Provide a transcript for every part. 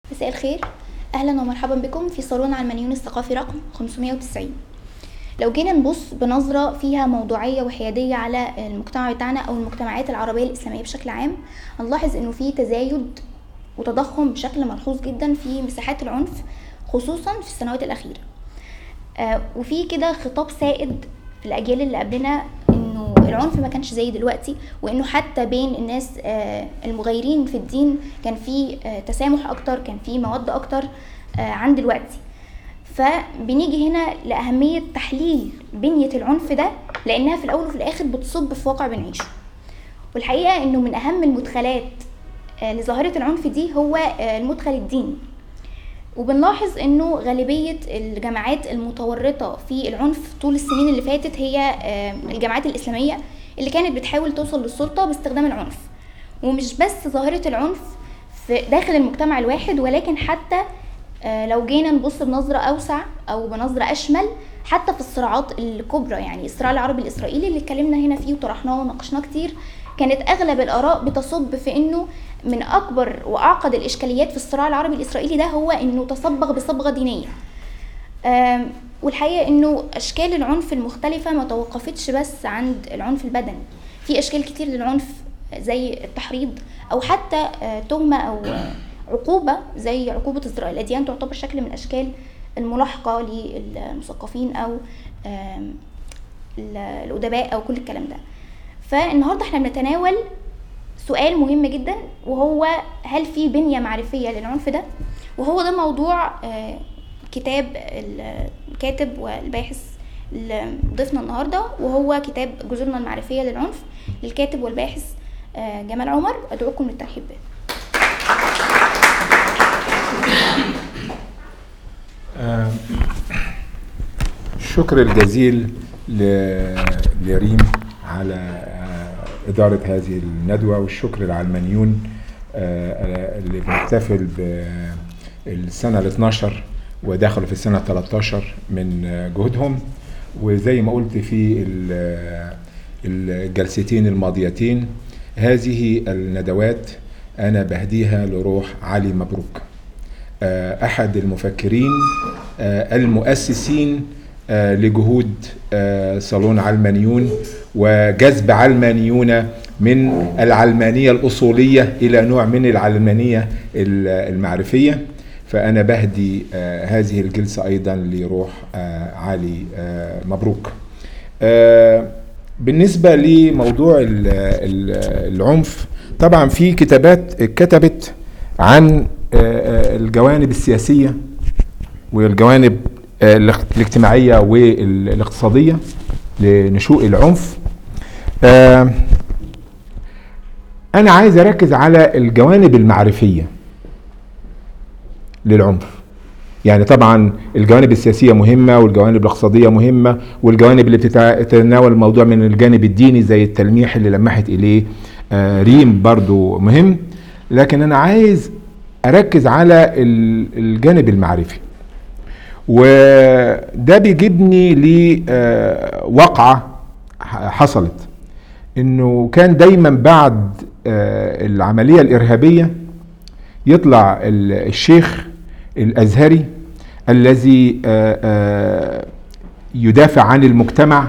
مساء الخير اهلا ومرحبا بكم في صالون علمانيون الثقافي رقم 590 لو جينا نبص بنظرة فيها موضوعية وحيادية على المجتمع بتاعنا أو المجتمعات العربية الإسلامية بشكل عام هنلاحظ إنه في تزايد وتضخم بشكل ملحوظ جدا في مساحات العنف خصوصا في السنوات الأخيرة آه وفي كده خطاب سائد في الأجيال اللي قبلنا إنه العنف ما كانش زي دلوقتي وإنه حتى بين الناس آه المغيرين في الدين كان في آه تسامح أكتر كان في مودة أكتر آه عن دلوقتي فبنيجي هنا لأهمية تحليل بنية العنف ده لأنها في الأول وفي الآخر بتصب في واقع بنعيشه والحقيقة إنه من أهم المدخلات آه، لظاهرة العنف دي هو آه، المدخل الديني وبنلاحظ انه غالبية الجماعات المتورطة في العنف طول السنين اللي فاتت هي آه، الجماعات الإسلامية اللي كانت بتحاول توصل للسلطة باستخدام العنف ومش بس ظاهرة العنف في داخل المجتمع الواحد ولكن حتى آه، لو جينا نبص بنظرة أوسع أو بنظرة أشمل حتى في الصراعات الكبرى يعني الصراع العربي الإسرائيلي اللي اتكلمنا هنا فيه وطرحناه وناقشناه كتير كانت أغلب الآراء بتصب في إنه من أكبر وأعقد الإشكاليات في الصراع العربي الإسرائيلي ده هو إنه تصبغ بصبغة دينية آم، والحقيقة إنه أشكال العنف المختلفة ما توقفتش بس عند العنف البدني في أشكال كتير للعنف زي التحريض أو حتى آه، تهمة أو آه، عقوبة زي عقوبة ازدراء الأديان تعتبر شكل من أشكال الملاحقة للمثقفين أو آم، ال- الأدباء أو كل الكلام ده فالنهاردة احنا بنتناول سؤال مهم جدا وهو هل في بنية معرفية للعنف ده وهو ده موضوع آه، كتاب الكاتب والباحث اللي ضيفنا النهارده وهو كتاب جذورنا المعرفية للعنف للكاتب والباحث آه، جمال عمر أدعوكم للترحيب به آه، الشكر الجزيل ل- لريم على آه، إدارة هذه الندوة والشكر العلمانيون آه، آه، اللي بنحتفل بالسنة ال 12 ودخلوا في السنة 13 من آه، جهودهم وزي ما قلت في ال- الجلستين الماضيتين هذه الندوات أنا بهديها لروح علي مبروك آه، احد المفكرين آه، المؤسسين آه، لجهود آه، صالون علمانيون وجذب علمانيون من العلمانيه الاصوليه الى نوع من العلمانيه ال- المعرفيه فانا بهدي آه، هذه الجلسه ايضا لروح آه، علي آه، مبروك آه، بالنسبه لموضوع ال- ال- العنف طبعا في كتابات اتكتبت عن آه، آه، الجوانب السياسية والجوانب آه، الاخت- الاجتماعية والاقتصادية لنشوء العنف آه، أنا عايز أركز على الجوانب المعرفية للعنف يعني طبعا الجوانب السياسية مهمة والجوانب الاقتصادية مهمة والجوانب اللي بتتناول الموضوع من الجانب الديني زي التلميح اللي لمحت إليه آه، ريم برضو مهم لكن أنا عايز أركز على ال- الجانب المعرفي وده بيجيبني لواقعة حصلت انه كان دايما بعد آه، العملية الإرهابية يطلع ال- الشيخ الازهري الذي آه، آه، يدافع عن المجتمع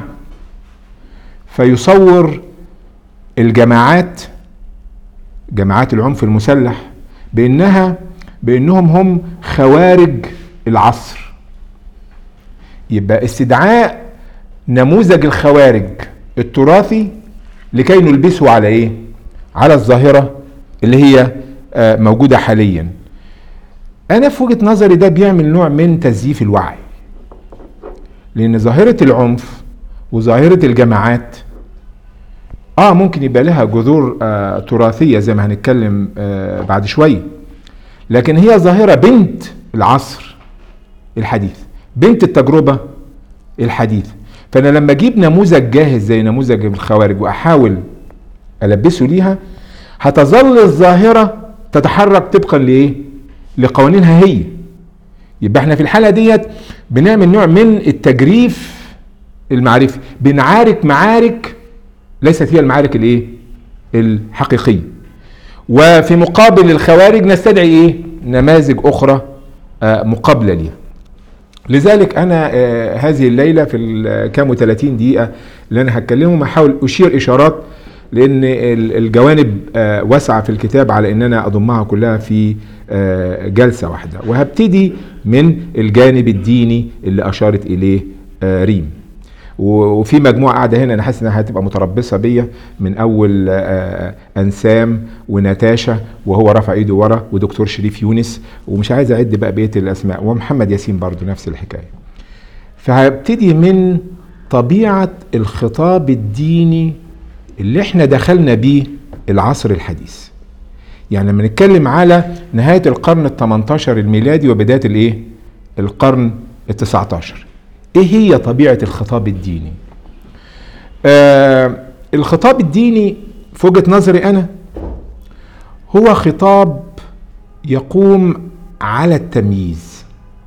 فيصور الجماعات جماعات العنف المسلح بانها بانهم هم خوارج العصر يبقى استدعاء نموذج الخوارج التراثي لكي نلبسه على ايه على الظاهره اللي هي آه، موجوده حاليا انا في وجهه نظري ده بيعمل نوع من تزييف الوعي لان ظاهره العنف وظاهره الجماعات اه ممكن يبقى لها جذور آه تراثيه زي ما هنتكلم آه بعد شويه لكن هي ظاهره بنت العصر الحديث بنت التجربه الحديثه فانا لما اجيب نموذج جاهز زي نموذج الخوارج واحاول البسه ليها هتظل الظاهره تتحرك طبقا لايه لقوانينها هي يبقى احنا في الحاله ديت بنعمل نوع من التجريف المعرفي بنعارك معارك ليست هي المعارك الايه الحقيقيه وفي مقابل الخوارج نستدعي ايه نماذج اخرى آه، مقابله ليها لذلك انا آه، هذه الليله في الكام و30 دقيقه اللي انا هتكلمهم هحاول اشير اشارات لان ال- الجوانب آه، واسعه في الكتاب على ان انا اضمها كلها في آه، جلسه واحده وهبتدي من الجانب الديني اللي اشارت اليه آه، ريم و- وفي مجموعه قاعده هنا انا حاسس انها هتبقى متربصه بيا من اول آه، انسام ونتاشا وهو رافع ايده ورا ودكتور شريف يونس ومش عايز اعد بقى بقيه الاسماء ومحمد ياسين برضو نفس الحكايه فهبتدي من طبيعه الخطاب الديني اللي احنا دخلنا بيه العصر الحديث يعني لما نتكلم على نهايه القرن ال 18 الميلادي وبدايه الايه القرن ال 19 ايه هي طبيعه الخطاب الديني آه الخطاب الديني في وجهه نظري انا هو خطاب يقوم على التمييز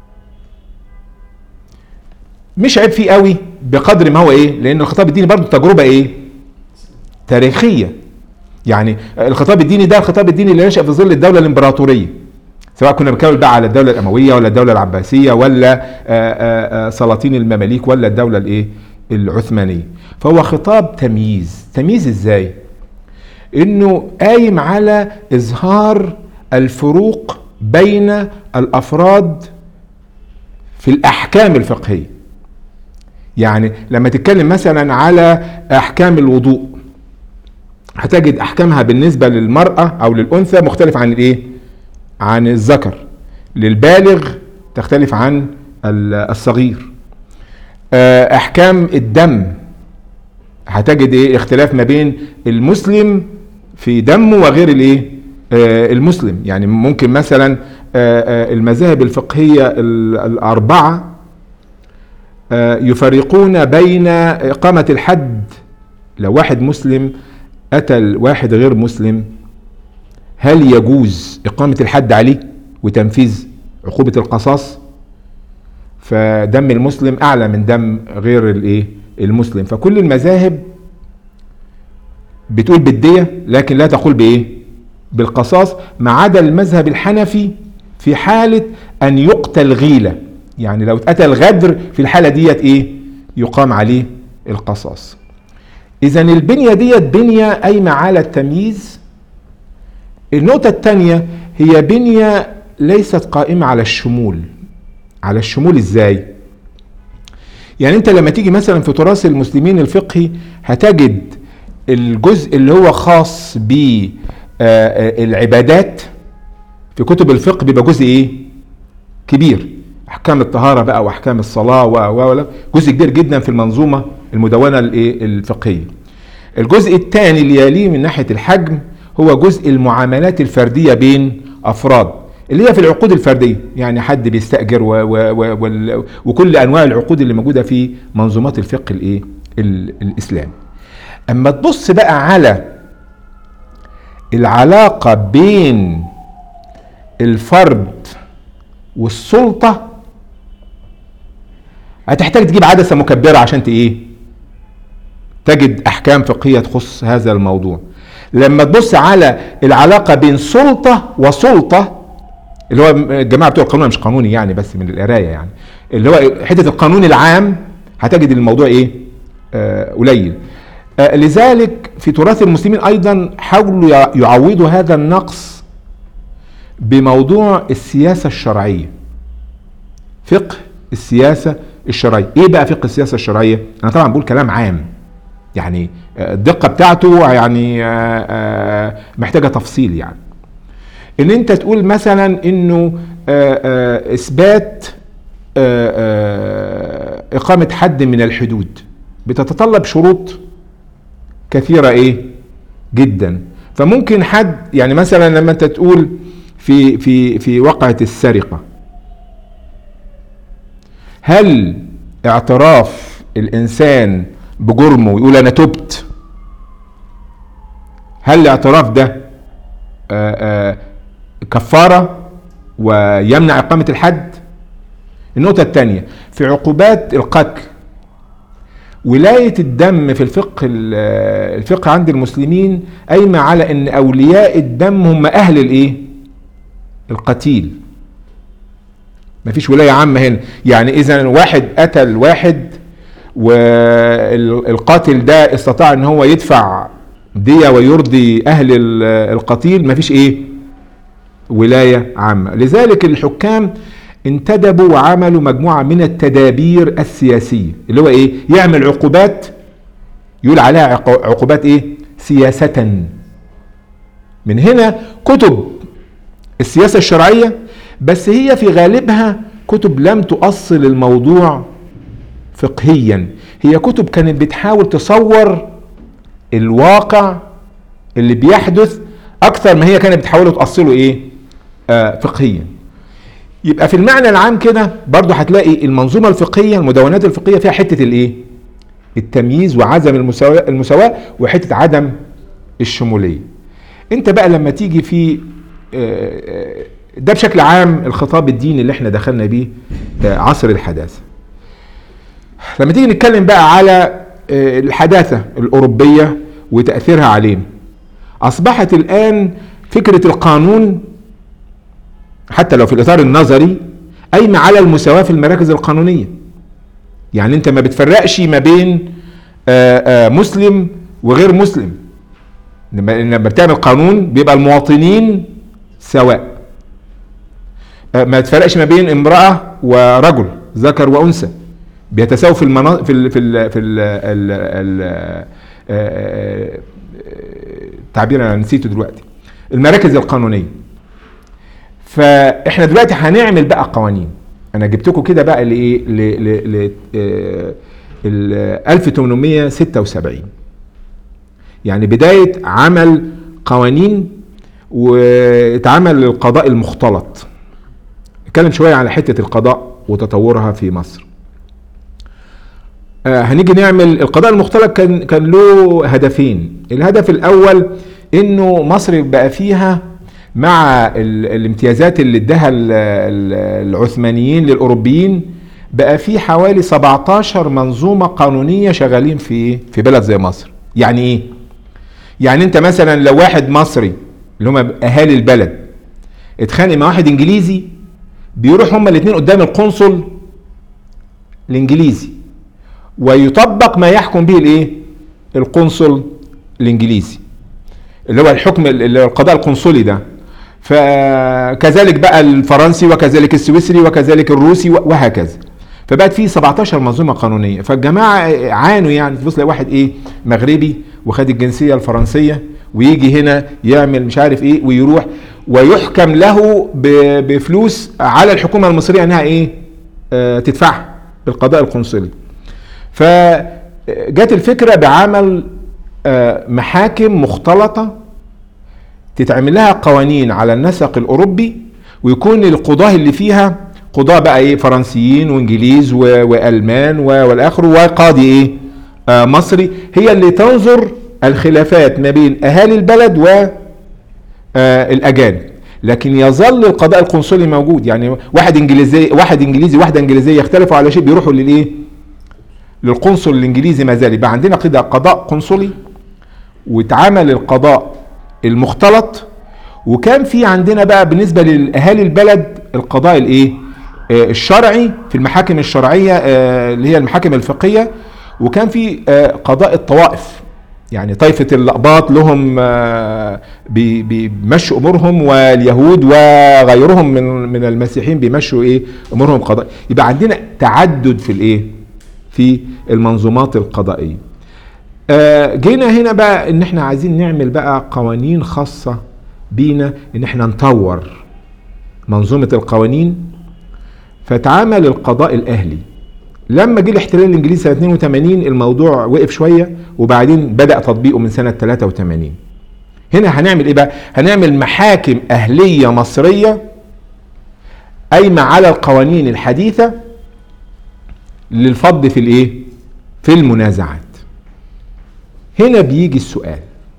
مش عيب فيه قوي بقدر ما هو ايه لان الخطاب الديني برضه تجربه ايه تاريخيه يعني الخطاب الديني ده الخطاب الديني اللي نشأ في ظل الدوله الامبراطوريه سواء كنا بنتكلم بقى على الدوله الامويه ولا الدوله العباسيه ولا آه، آه، آه، سلاطين المماليك ولا الدوله الايه العثمانيه فهو خطاب تمييز تمييز ازاي انه قايم على اظهار الفروق بين الافراد في الاحكام الفقهيه يعني لما تتكلم مثلا على احكام الوضوء هتجد احكامها بالنسبه للمراه او للانثى مختلف عن الايه عن الذكر للبالغ تختلف عن ال- الصغير آه، احكام الدم هتجد ايه اختلاف ما بين المسلم في دمه وغير الايه آه، المسلم يعني ممكن مثلا آه، آه، المذاهب الفقهيه ال- الاربعه آه، يفرقون بين اقامه الحد لو واحد مسلم قتل واحد غير مسلم هل يجوز إقامة الحد عليه وتنفيذ عقوبة القصاص فدم المسلم أعلى من دم غير الإيه المسلم فكل المذاهب بتقول بالدية لكن لا تقول بإيه بالقصاص ما عدا المذهب الحنفي في حالة أن يقتل غيلة يعني لو اتقتل غدر في الحالة ديت إيه يقام عليه القصاص إذا البنية ديت بنية قايمة على التمييز النقطة الثانية هي بنية ليست قائمة على الشمول على الشمول ازاي؟ يعني انت لما تيجي مثلا في تراث المسلمين الفقهي هتجد الجزء اللي هو خاص بالعبادات في كتب الفقه بيبقى جزء ايه؟ كبير احكام الطهاره بقى واحكام الصلاه و و جزء كبير جدا في المنظومه المدونه الايه الفقهيه. الجزء الثاني اللي يليه من ناحيه الحجم هو جزء المعاملات الفرديه بين افراد اللي هي في العقود الفرديه يعني حد بيستاجر و و و وال- وكل انواع العقود اللي موجوده في منظومات الفقه الايه ال- الاسلامي. اما تبص بقى على العلاقه بين الفرد والسلطه هتحتاج تجيب عدسه مكبره عشان ت- ايه تجد احكام فقهيه تخص هذا الموضوع لما تبص على العلاقه بين سلطه وسلطه اللي هو الجماعه بتوع القانون مش قانوني يعني بس من القرايه يعني اللي هو حته القانون العام هتجد الموضوع ايه آه قليل آه لذلك في تراث المسلمين ايضا حاولوا يع- يعوضوا هذا النقص بموضوع السياسه الشرعيه فقه السياسه الشرعيه ايه بقى فقه السياسه الشرعيه انا طبعا بقول كلام عام يعني آه، الدقه بتاعته يعني آه، آه، محتاجه تفصيل يعني ان انت تقول مثلا انه آه، آه، اثبات آه، آه، اقامه حد من الحدود بتتطلب شروط كثيره ايه جدا فممكن حد يعني مثلا لما انت تقول في في في وقعه السرقه هل اعتراف الانسان بجرمه ويقول انا تبت هل الاعتراف ده آه، آه، كفاره ويمنع اقامه الحد النقطه الثانيه في عقوبات القتل ولايه الدم في الفقه ال- الفقه عند المسلمين قايمه على ان اولياء الدم هم اهل الايه القتيل مفيش ولاية عامة هنا يعني إذا واحد قتل واحد والقاتل ده استطاع ان هو يدفع دية ويرضي أهل ال- القتيل مفيش إيه ولاية عامة لذلك الحكام انتدبوا وعملوا مجموعة من التدابير السياسية اللي هو إيه يعمل عقوبات يقول عليها عقو- عقوبات إيه سياسة من هنا كتب السياسة الشرعية بس هي في غالبها كتب لم تؤصل الموضوع فقهيا هي كتب كانت بتحاول تصور الواقع اللي بيحدث اكثر ما هي كانت بتحاول تأصله ايه آه فقهيا يبقى في المعنى العام كده برضو هتلاقي المنظومة الفقهية المدونات الفقهية فيها حتة الايه التمييز وعدم المساواة المساواة وحتة عدم الشمولية انت بقى لما تيجي في آه، آه، ده بشكل عام الخطاب الديني اللي احنا دخلنا بيه آه، عصر الحداثة لما تيجي نتكلم بقى على آه، الحداثة الأوروبية وتأثيرها علينا أصبحت الآن فكرة القانون حتى لو في الإطار النظري قايمة على المساواة في المراكز القانونية يعني أنت ما بتفرقش ما بين آه، آه، مسلم وغير مسلم لما لما بتعمل قانون بيبقى المواطنين سواء آه، ما تفرقش ما بين امرأة ورجل ذكر وأنثى بيتساووا في المنا... في ال... في ال... في ال... ال... ال... آه، آه، التعبير انا نسيته دلوقتي المراكز القانونيه فاحنا دلوقتي هنعمل بقى قوانين انا جبت لكم كده بقى لايه ل ل ل آه، ال 1876 يعني بدايه عمل قوانين واتعمل القضاء المختلط نتكلم شويه على حته القضاء وتطورها في مصر آه، هنيجي نعمل القضاء المختلط كان كان له هدفين الهدف الاول انه مصر بقى فيها مع ال- الامتيازات اللي اداها ال- ال- العثمانيين للاوروبيين بقى في حوالي 17 منظومه قانونيه شغالين في إيه؟ في بلد زي مصر يعني ايه يعني انت مثلا لو واحد مصري اللي هم اهالي البلد اتخانق مع واحد انجليزي بيروح هما الاثنين قدام القنصل الانجليزي ويطبق ما يحكم به الايه القنصل الانجليزي اللي هو الحكم اللي هو القضاء القنصلي ده فكذلك بقى الفرنسي وكذلك السويسري وكذلك الروسي وهكذا فبقت في 17 منظومه قانونيه فالجماعه عانوا يعني تبص تلاقي واحد ايه مغربي وخد الجنسيه الفرنسيه ويجي هنا يعمل مش عارف ايه ويروح ويحكم له ب- بفلوس على الحكومه المصريه انها ايه آه تدفعها بالقضاء القنصلي فجت الفكرة بعمل آه، محاكم مختلطة تتعمل لها قوانين على النسق الأوروبي ويكون القضاة اللي فيها قضاة بقى ايه فرنسيين وانجليز و- والمان و- والاخر وقاضي ايه آه مصري هي اللي تنظر الخلافات ما بين اهالي البلد و آه الاجانب لكن يظل القضاء القنصلي موجود يعني واحد انجليزي واحد انجليزي واحده انجليزيه يختلفوا على شيء بيروحوا للايه للقنصل الانجليزي ما زال يبقى عندنا كده قضاء قنصلي واتعمل القضاء المختلط وكان في عندنا بقى بالنسبه لاهالي البلد القضاء الايه آه الشرعي في المحاكم الشرعيه آه اللي هي المحاكم الفقهيه وكان في آه قضاء الطوائف يعني طائفه الاقباط لهم آه بي- بيمشوا امورهم واليهود وغيرهم من من المسيحيين بيمشوا ايه امورهم قضاء يبقى عندنا تعدد في الايه في المنظومات القضائيه آه، جينا هنا بقى ان احنا عايزين نعمل بقى قوانين خاصة بينا ان احنا نطور منظومة القوانين فتعامل القضاء الاهلي لما جه الاحتلال الانجليزي سنة 82 الموضوع وقف شوية وبعدين بدأ تطبيقه من سنة 83 هنا هنعمل ايه بقى هنعمل محاكم اهلية مصرية قايمة على القوانين الحديثة للفض في الايه في المنازعات هنا بيجي السؤال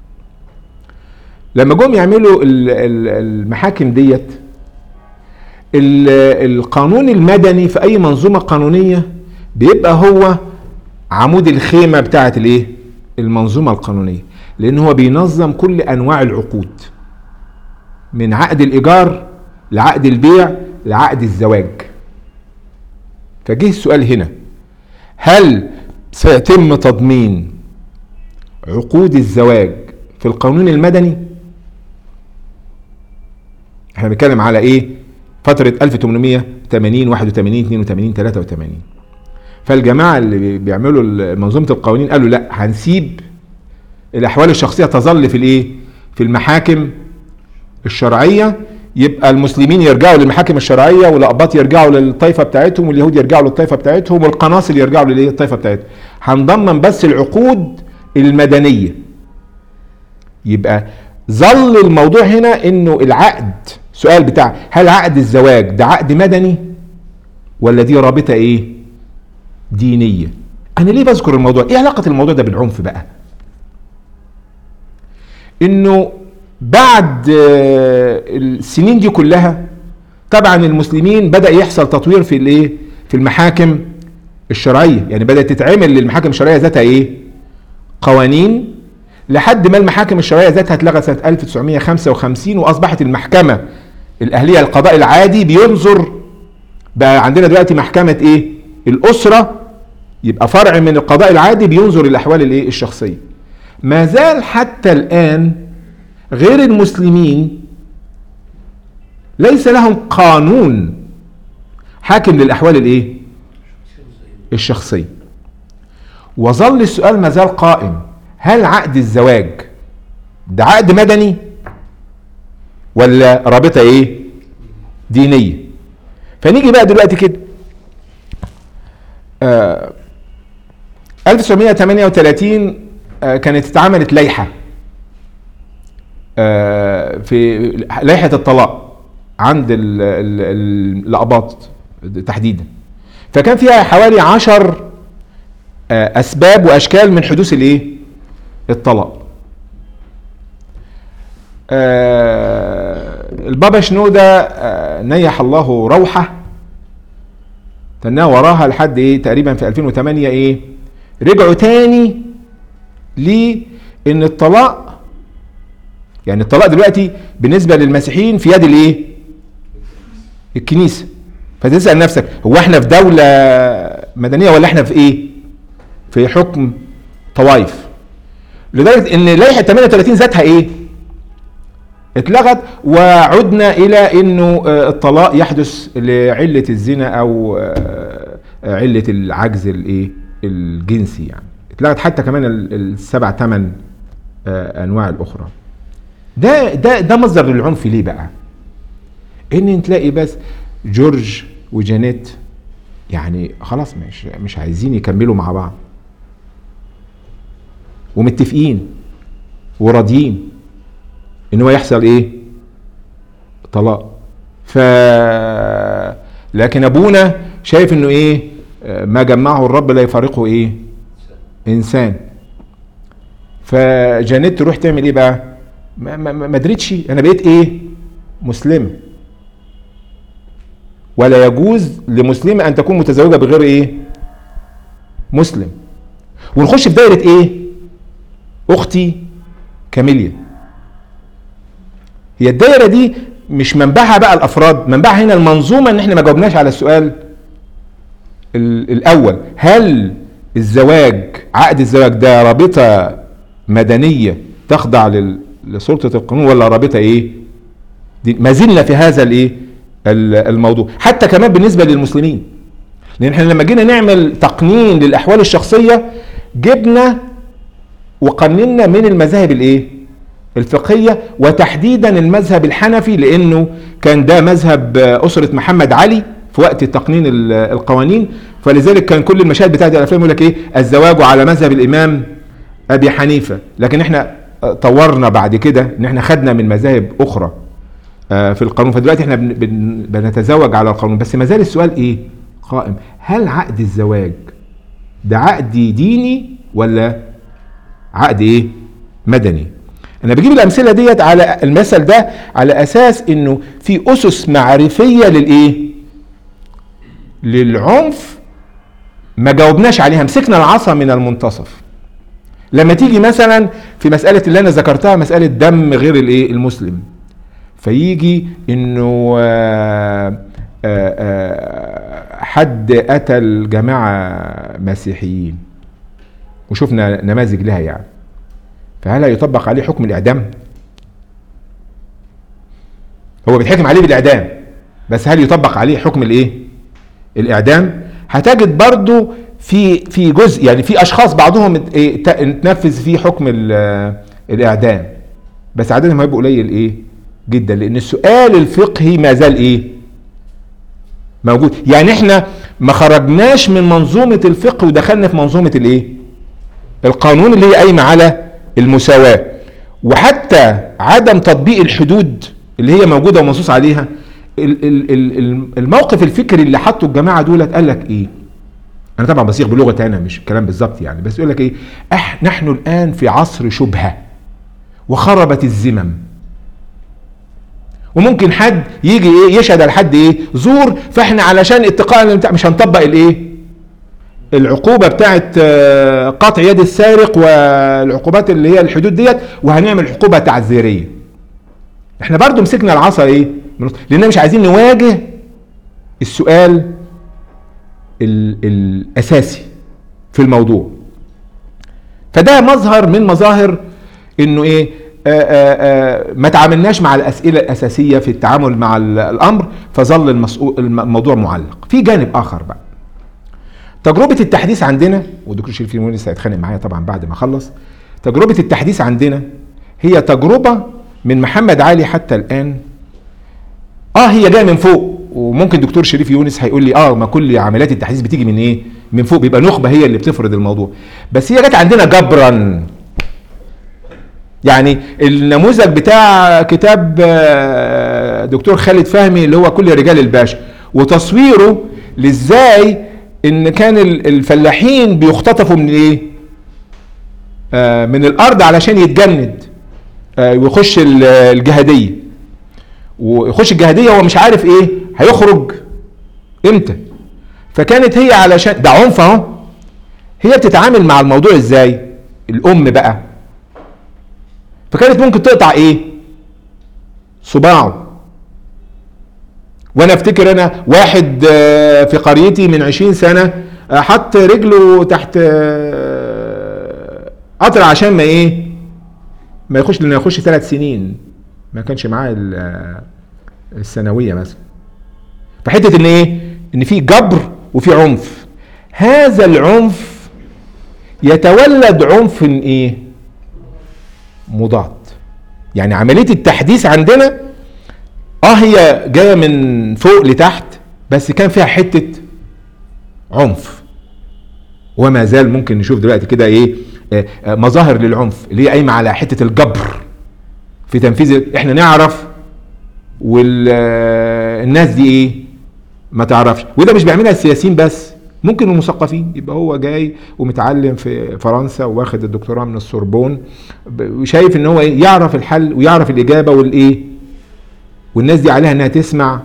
لما جم يعملوا ال- ال- المحاكم ديت ال- القانون المدني في اي منظومه قانونيه بيبقى هو عمود الخيمه بتاعه الايه المنظومه القانونيه لان هو بينظم كل انواع العقود من عقد الايجار لعقد البيع لعقد الزواج فجه السؤال هنا هل سيتم تضمين عقود الزواج في القانون المدني احنا بنتكلم على ايه فترة 1880 81 82 83 فالجماعة اللي بيعملوا منظومة القوانين قالوا لا هنسيب الأحوال الشخصية تظل في الايه في المحاكم الشرعية يبقى المسلمين يرجعوا للمحاكم الشرعية والأقباط يرجعوا للطائفة بتاعتهم واليهود يرجعوا للطائفة بتاعتهم والقناصل يرجعوا للطائفة بتاعتهم هنضمن بس العقود المدنية يبقى ظل الموضوع هنا انه العقد سؤال بتاع هل عقد الزواج ده عقد مدني ولا دي رابطة ايه دينية انا ليه بذكر الموضوع ايه علاقة الموضوع ده بالعنف بقى انه بعد السنين دي كلها طبعا المسلمين بدا يحصل تطوير في الايه في المحاكم الشرعيه يعني بدات تتعمل للمحاكم الشرعيه ذاتها ايه قوانين لحد ما المحاكم الشرعيه ذاتها اتلغت سنه 1955 واصبحت المحكمه الاهليه القضاء العادي بينظر بقى عندنا دلوقتي محكمه ايه الاسره يبقى فرع من القضاء العادي بينظر الاحوال الايه الشخصيه ما زال حتى الان غير المسلمين ليس لهم قانون حاكم للاحوال الايه الشخصيه وظل السؤال ما زال قائم هل عقد الزواج ده عقد مدني ولا رابطه ايه دينيه فنيجي بقى دلوقتي كده آه 1938 آه كانت اتعملت لائحه آه في لائحه الطلاق عند الأقباط تحديدا فكان فيها حوالي عشر آه أسباب وأشكال من حدوث الإيه؟ الطلاق آه البابا شنودة آه نيح الله روحه تناه وراها لحد ايه تقريبا في 2008 ايه رجعوا تاني لان الطلاق يعني الطلاق دلوقتي بالنسبه للمسيحيين في يد الايه الكنيسه فتسال نفسك هو احنا في دوله مدنيه ولا احنا في ايه في حكم طوائف لدرجه ان لائحه 38 ذاتها ايه اتلغت وعدنا الى انه الطلاق يحدث لعله الزنا او عله العجز الايه الجنسي يعني اتلغت حتى كمان السبع ثمان انواع الاخرى ده ده ده مصدر للعنف ليه بقى ان تلاقي بس جورج وجانيت يعني خلاص مش مش عايزين يكملوا مع بعض ومتفقين وراضيين ان هو يحصل ايه طلاق ف لكن ابونا شايف انه ايه ما جمعه الرب لا يفارقه ايه انسان فجانيت تروح تعمل ايه بقى ما, ما, ما دريتش انا بقيت ايه مسلمه ولا يجوز لمسلمه ان تكون متزوجه بغير ايه مسلم ونخش في دايره ايه اختي كاميليا هي الدايره دي مش منبعها بقى الافراد منبعها هنا المنظومه ان احنا ما جاوبناش على السؤال الاول هل الزواج عقد الزواج ده رابطه مدنيه تخضع لسلطه القانون ولا رابطه ايه دي ما زلنا في هذا الايه الموضوع حتى كمان بالنسبه للمسلمين لان احنا لما جينا نعمل تقنين للاحوال الشخصيه جبنا وقننا من المذاهب الايه الفقهيه وتحديدا المذهب الحنفي لانه كان ده مذهب اسره محمد علي في وقت تقنين القوانين فلذلك كان كل المشاهد بتاعت الافلام يقول لك ايه الزواج على مذهب الامام ابي حنيفه لكن احنا طورنا بعد كده ان احنا خدنا من مذاهب اخرى في القانون فدلوقتي احنا بنتزوج على القانون بس ما زال السؤال ايه قائم هل عقد الزواج ده عقد ديني ولا عقد ايه مدني انا بجيب الامثله ديت على المثل ده على اساس انه في اسس معرفيه للايه للعنف ما جاوبناش عليها مسكنا العصا من المنتصف لما تيجي مثلا في مساله اللي انا ذكرتها مساله دم غير الايه المسلم فيجي انه آه، آه، آه، حد قتل جماعه مسيحيين وشفنا نماذج لها يعني فهل هيطبق عليه حكم الاعدام هو بيتحكم عليه بالاعدام بس هل يطبق عليه حكم الايه الاعدام هتجد برضو في في جزء يعني في اشخاص بعضهم ات- ايه ت- اتنفذ فيه حكم ال- الاعدام بس عددهم هيبقى قليل ايه جدا لان السؤال الفقهي ما زال ايه موجود يعني احنا ما خرجناش من منظومه الفقه ودخلنا في منظومه الايه القانون اللي هي قايمه على المساواه وحتى عدم تطبيق الحدود اللي هي موجوده ومنصوص عليها ال- ال- ال- ال- الموقف الفكري اللي حطه الجماعه دولت قال لك ايه انا طبعا بصيغ بلغه انا مش الكلام بالظبط يعني بس يقول لك ايه أح نحن الان في عصر شبهه وخربت الذمم وممكن حد يجي ايه يشهد على حد ايه زور فاحنا علشان اتقاء للبتاع مش هنطبق الايه العقوبه بتاعت آه، قطع يد السارق والعقوبات اللي هي الحدود ديت وهنعمل عقوبه تعذيريه احنا برضو مسكنا العصا ايه من- لان مش عايزين نواجه السؤال ال- الاساسي في الموضوع فده مظهر من مظاهر انه ايه آآ آآ ما تعاملناش مع الاسئله الاساسيه في التعامل مع ال- الامر فظل المسؤول الم- الموضوع معلق في جانب اخر بقى تجربه التحديث عندنا والدكتور شريف المونس هيتخانق معايا طبعا بعد ما اخلص تجربه التحديث عندنا هي تجربه من محمد علي حتى الان اه هي جايه من فوق وممكن دكتور شريف يونس هيقول لي اه ما كل عمليات التحديث بتيجي من ايه من فوق بيبقى نخبه هي اللي بتفرض الموضوع بس هي جت عندنا جبرا يعني النموذج بتاع كتاب آه، دكتور خالد فهمي اللي هو كل رجال الباشا وتصويره لازاي ان كان ال- الفلاحين بيختطفوا من ايه آه، من الارض علشان يتجند آه، ويخش ال- الجهاديه ويخش الجهاديه هو مش عارف ايه هيخرج امتى فكانت هي علشان ده عنف اهو هي بتتعامل مع الموضوع ازاي الام بقى فكانت ممكن تقطع ايه صباعه وانا افتكر انا واحد آه، في قريتي من عشرين سنة آه، حط رجله تحت آه، قطر عشان ما ايه ما يخش لانه يخش ثلاث سنين ما كانش معاه ال- آه، الثانوية مثلا فحتة ان ايه ان في جبر وفي عنف هذا العنف يتولد عنف ايه مضاد يعني عمليه التحديث عندنا اه هي جايه من فوق لتحت بس كان فيها حته عنف وما زال ممكن نشوف دلوقتي كده ايه آه، آه، مظاهر للعنف اللي هي قايمه على حته الجبر في تنفيذ احنا نعرف والناس دي ايه ما تعرفش وده مش بيعملها السياسيين بس ممكن المثقفين يبقى هو جاي ومتعلم في فرنسا واخد الدكتوراه من السوربون ب- وشايف ان هو إيه؟ يعرف الحل ويعرف الاجابه والايه والناس دي عليها انها تسمع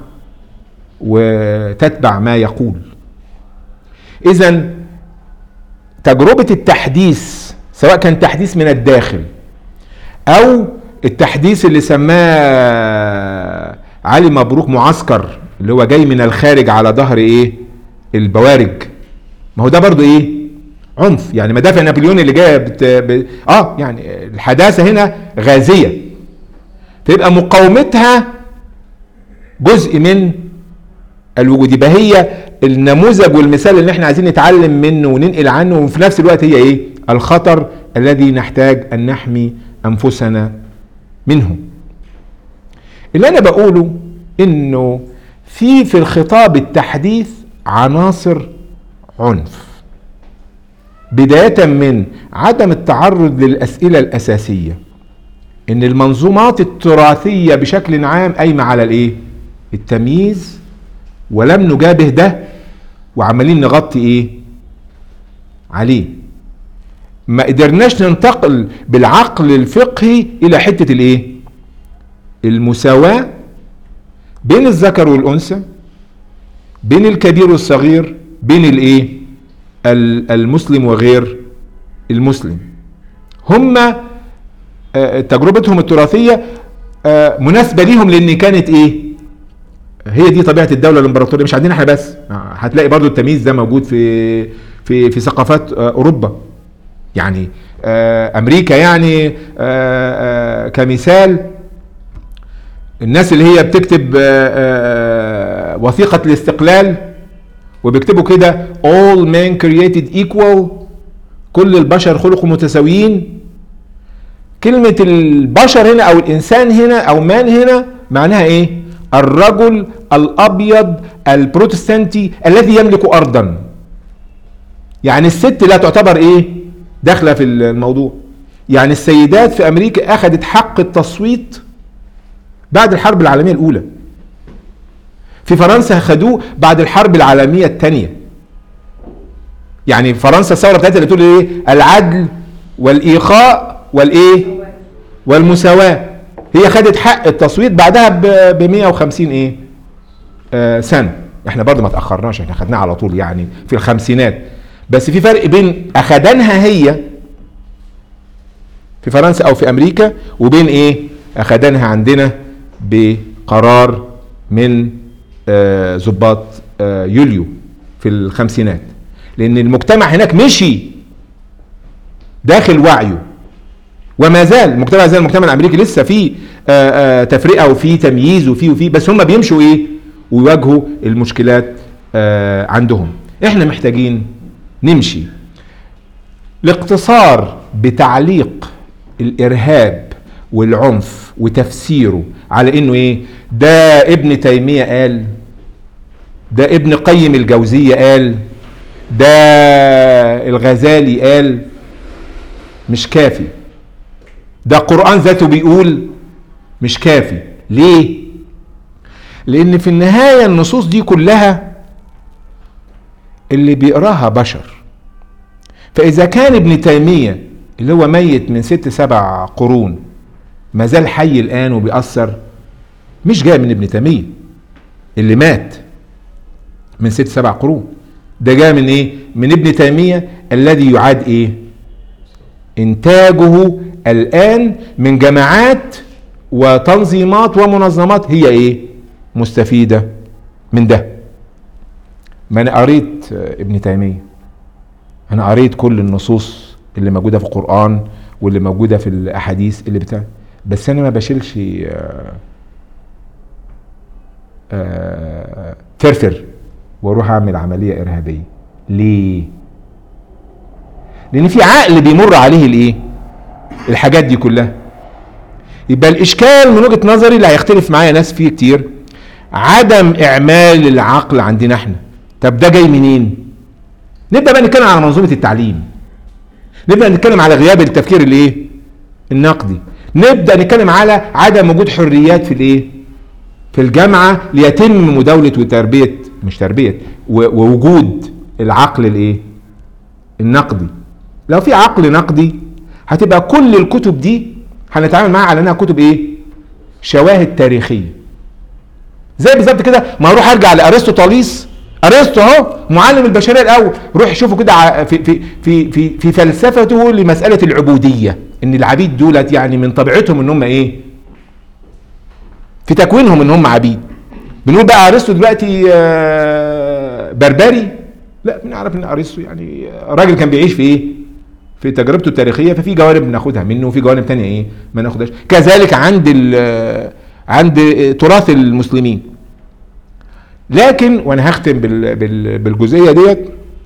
وتتبع ما يقول اذا تجربه التحديث سواء كان تحديث من الداخل او التحديث اللي سماه علي مبروك معسكر اللي هو جاي من الخارج على ظهر ايه البوارج ما هو ده برضو ايه عنف يعني مدافع نابليون اللي جايه بت... ب... اه يعني الحداثه هنا غازيه فيبقى مقاومتها جزء من الوجود يبقى هي النموذج والمثال اللي احنا عايزين نتعلم منه وننقل عنه وفي نفس الوقت هي ايه الخطر الذي نحتاج ان نحمي انفسنا منه اللي انا بقوله انه في في الخطاب التحديث عناصر عنف بداية من عدم التعرض للأسئلة الأساسية إن المنظومات التراثية بشكل عام قايمة على الإيه؟ التمييز ولم نجابه ده وعمالين نغطي إيه؟ عليه ما قدرناش ننتقل بالعقل الفقهي إلى حتة الإيه؟ المساواة بين الذكر والأنثى بين الكبير والصغير بين الايه ال- المسلم وغير المسلم هم آه، تجربتهم التراثية آه، مناسبه ليهم لان كانت ايه هي دي طبيعه الدوله الامبراطوريه مش عندنا احنا بس آه، هتلاقي برضو التمييز ده موجود في في في ثقافات آه، اوروبا يعني آه، امريكا يعني آه، آه، كمثال الناس اللي هي بتكتب آه، آه، وثيقه الاستقلال وبيكتبوا كده all men created equal كل البشر خلقوا متساويين كلمة البشر هنا أو الإنسان هنا أو مان هنا معناها إيه؟ الرجل الأبيض البروتستانتي الذي يملك أرضا يعني الست لا تعتبر إيه؟ داخلة في الموضوع يعني السيدات في أمريكا أخذت حق التصويت بعد الحرب العالمية الأولى في فرنسا خدوه بعد الحرب العالمية الثانية يعني فرنسا الثورة بتاعتها اللي بتقول ايه العدل والإيقاء والايه والمساواة هي خدت حق التصويت بعدها ب 150 ايه آه سنة احنا برضو ما تأخرناش احنا خدناها على طول يعني في الخمسينات بس في فرق بين اخدانها هي في فرنسا او في امريكا وبين ايه اخدانها عندنا بقرار من آه، ضباط آه، يوليو في الخمسينات لان المجتمع هناك مشي داخل وعيه وما زال المجتمع زي المجتمع الامريكي لسه فيه آه، آه، تفرقه وفيه تمييز وفيه وفيه بس هم بيمشوا ايه ويواجهوا المشكلات آه، عندهم احنا محتاجين نمشي الاقتصار بتعليق الارهاب والعنف وتفسيره على انه ايه ده ابن تيميه قال ده ابن قيم الجوزيه قال ده الغزالي قال مش كافي ده القرآن ذاته بيقول مش كافي ليه؟ لأن في النهاية النصوص دي كلها اللي بيقراها بشر فإذا كان ابن تيمية اللي هو ميت من ست سبع قرون ما زال حي الآن وبيأثر مش جاي من ابن تيمية اللي مات من ست سبع قرون ده جاي من ايه؟ من ابن تيمية الذي يعاد ايه؟ انتاجه الان من جماعات وتنظيمات ومنظمات هي ايه مستفيده من ده ما انا قريت آه، ابن تيميه انا قريت كل النصوص اللي موجوده في القران واللي موجوده في الاحاديث اللي بتاع بس انا ما بشيلش آه، آه، فرفر واروح اعمل عمليه ارهابيه ليه لان في عقل بيمر عليه الايه الحاجات دي كلها يبقى الاشكال من وجهه نظري اللي هيختلف معايا ناس فيه كتير عدم اعمال العقل عندنا احنا طب ده جاي منين نبدا بقى نتكلم على منظومه التعليم نبدا نتكلم على غياب التفكير الايه النقدي نبدا نتكلم على عدم وجود حريات في الايه في الجامعه ليتم مداوله وتربيه مش تربيه و- ووجود العقل الايه النقدي لو في عقل نقدي هتبقى كل الكتب دي هنتعامل معاها على انها كتب ايه شواهد تاريخيه زي بالظبط كده ما اروح ارجع لارسطوطاليس ارسطو اهو معلم البشريه الاول روح شوفوا كده ع- في في في في في فلسفته لمساله العبوديه ان العبيد دولت يعني من طبيعتهم ان هم ايه في تكوينهم ان هم عبيد بنقول بقى ارسطو دلوقتي آه، بربري لا بنعرف ان ارسطو يعني راجل كان بيعيش في ايه في تجربته التاريخيه ففي جوانب بناخدها منه وفي جوانب تانية ايه ما ناخدهاش كذلك عند ال- عند تراث المسلمين لكن وانا هختم بال- بال- بالجزئيه ديت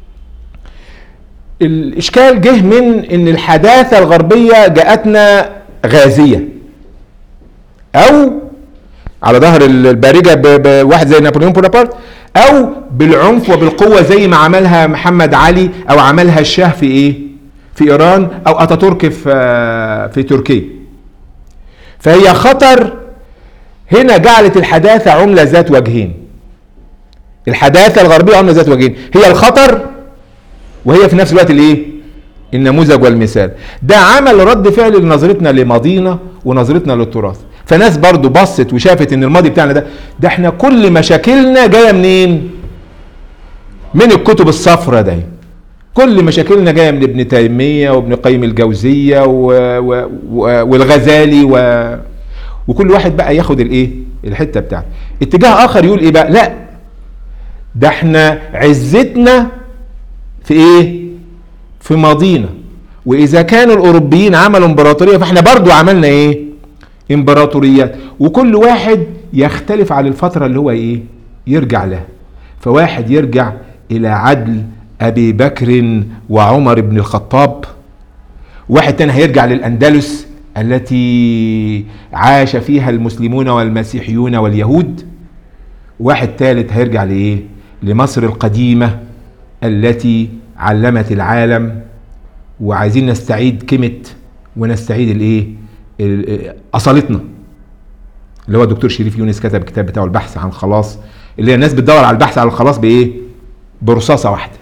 الاشكال جه من ان الحداثه الغربيه جاءتنا غازيه او على ظهر البارجه ب- بواحد زي نابليون بونابرت او بالعنف وبالقوه زي ما عملها محمد علي او عملها الشاه في ايه في ايران او اتاتورك في في تركيا فهي خطر هنا جعلت الحداثه عمله ذات وجهين الحداثه الغربيه عمله ذات وجهين هي الخطر وهي في نفس الوقت الايه النموذج والمثال ده عمل رد فعل لنظرتنا لماضينا ونظرتنا للتراث فناس برضو بصت وشافت ان الماضي بتاعنا ده ده احنا كل مشاكلنا جايه منين من الكتب الصفراء ده كل مشاكلنا جايه من ابن تيميه وابن قيم الجوزيه و... و... و... والغزالي و... وكل واحد بقى ياخد الايه الحته بتاعته اتجاه اخر يقول ايه بقى لا ده احنا عزتنا في ايه في ماضينا واذا كانوا الاوروبيين عملوا امبراطوريه فاحنا برضو عملنا ايه امبراطوريات وكل واحد يختلف على الفتره اللي هو ايه يرجع لها فواحد يرجع الى عدل ابي بكر وعمر بن الخطاب واحد تاني هيرجع للاندلس التي عاش فيها المسلمون والمسيحيون واليهود واحد ثالث هيرجع لايه لمصر القديمه التي علمت العالم وعايزين نستعيد قيمه ونستعيد الايه ال- اصالتنا اللي هو الدكتور شريف يونس كتب الكتاب بتاعه البحث عن خلاص اللي هي الناس بتدور على البحث عن الخلاص بايه برصاصه واحده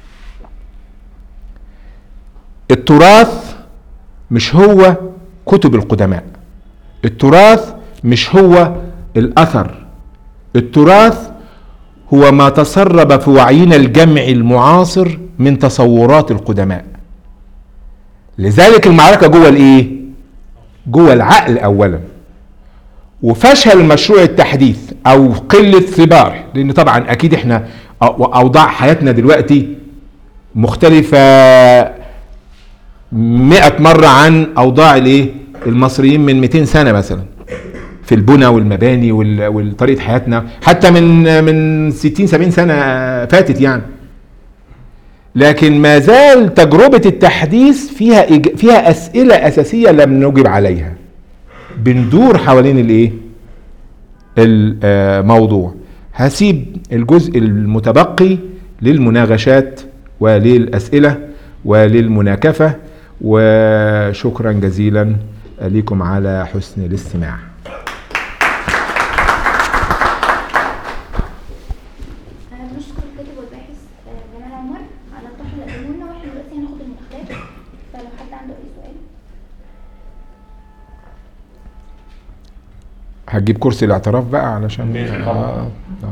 التراث مش هو كتب القدماء التراث مش هو الاثر التراث هو ما تسرب في وعينا الجمعي المعاصر من تصورات القدماء لذلك المعركه جوه الايه جوه العقل اولا وفشل مشروع التحديث او قله ثمار لان طبعا اكيد احنا أو- اوضاع حياتنا دلوقتي مختلفه مئة مرة عن أوضاع الإيه؟ المصريين من 200 سنة مثلا في البنى والمباني وال- وطريقة حياتنا حتى من من 60 70 سنة فاتت يعني لكن ما زال تجربة التحديث فيها إج... فيها أسئلة أساسية لم نجب عليها بندور حوالين الإيه؟ الموضوع هسيب الجزء المتبقي للمناقشات وللأسئلة وللمناكفة وشكرا جزيلا لكم على حسن الاستماع أنا بنشكر الكاتب والباحث آه، جمال عمر على الطرح اللي قدمه لنا واحنا دلوقتي هناخد المداخلات فلو حد عنده أي سؤال هتجيب كرسي الاعتراف بقى علشان ماشي طبعا. آه. آه.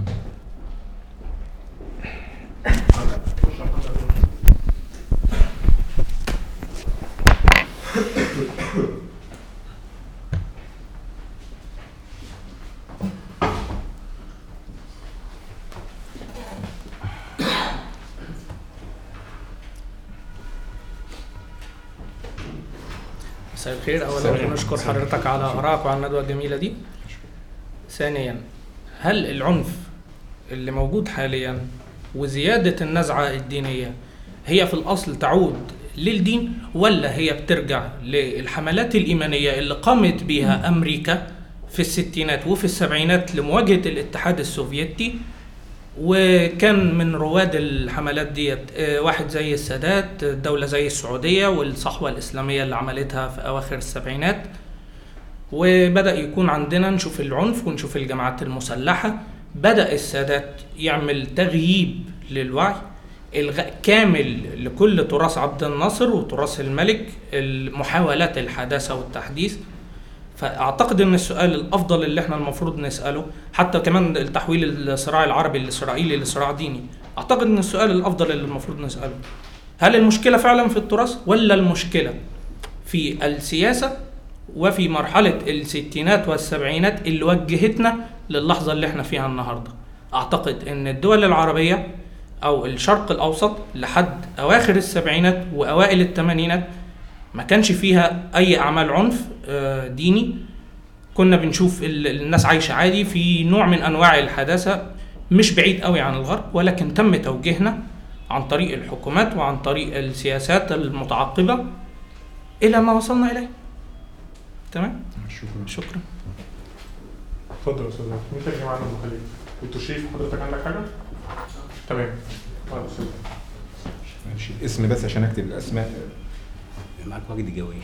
مساء الخير اولا نشكر حضرتك على ارائك وعلى الندوه الجميله دي ثانيا هل العنف اللي موجود حاليا وزياده النزعه الدينيه هي في الاصل تعود للدين ولا هي بترجع للحملات الايمانيه اللي قامت بها امريكا في الستينات وفي السبعينات لمواجهه الاتحاد السوفيتي وكان من رواد الحملات ديت آه، واحد زي السادات دولة زي السعودية والصحوة الإسلامية اللي عملتها في أواخر السبعينات وبدأ يكون عندنا نشوف العنف ونشوف الجماعات المسلحة بدأ السادات يعمل تغييب للوعي إلغاء كامل لكل تراث عبد الناصر وتراث الملك محاولات الحداثة والتحديث فاعتقد ان السؤال الافضل اللي احنا المفروض نساله حتى كمان التحويل الصراع العربي الاسرائيلي لصراع ديني اعتقد ان السؤال الافضل اللي المفروض نساله هل المشكله فعلا في التراث ولا المشكله في السياسه وفي مرحله الستينات والسبعينات اللي وجهتنا للحظه اللي احنا فيها النهارده اعتقد ان الدول العربيه او الشرق الاوسط لحد اواخر السبعينات واوائل الثمانينات ما كانش فيها اي اعمال عنف آه، ديني كنا بنشوف ال- الناس عايشه عادي في نوع من انواع الحداثه مش بعيد قوي عن الغرب ولكن تم توجيهنا عن طريق الحكومات وعن طريق السياسات المتعقبه الى ما وصلنا اليه تمام شكرا شكرا اتفضل يا استاذ مين تاني معانا ابو خليل دكتور شريف حضرتك عندك حاجه تمام اتفضل يا أستاذ. ماشي اسم بس عشان اكتب الاسماء معاك وجدي جوي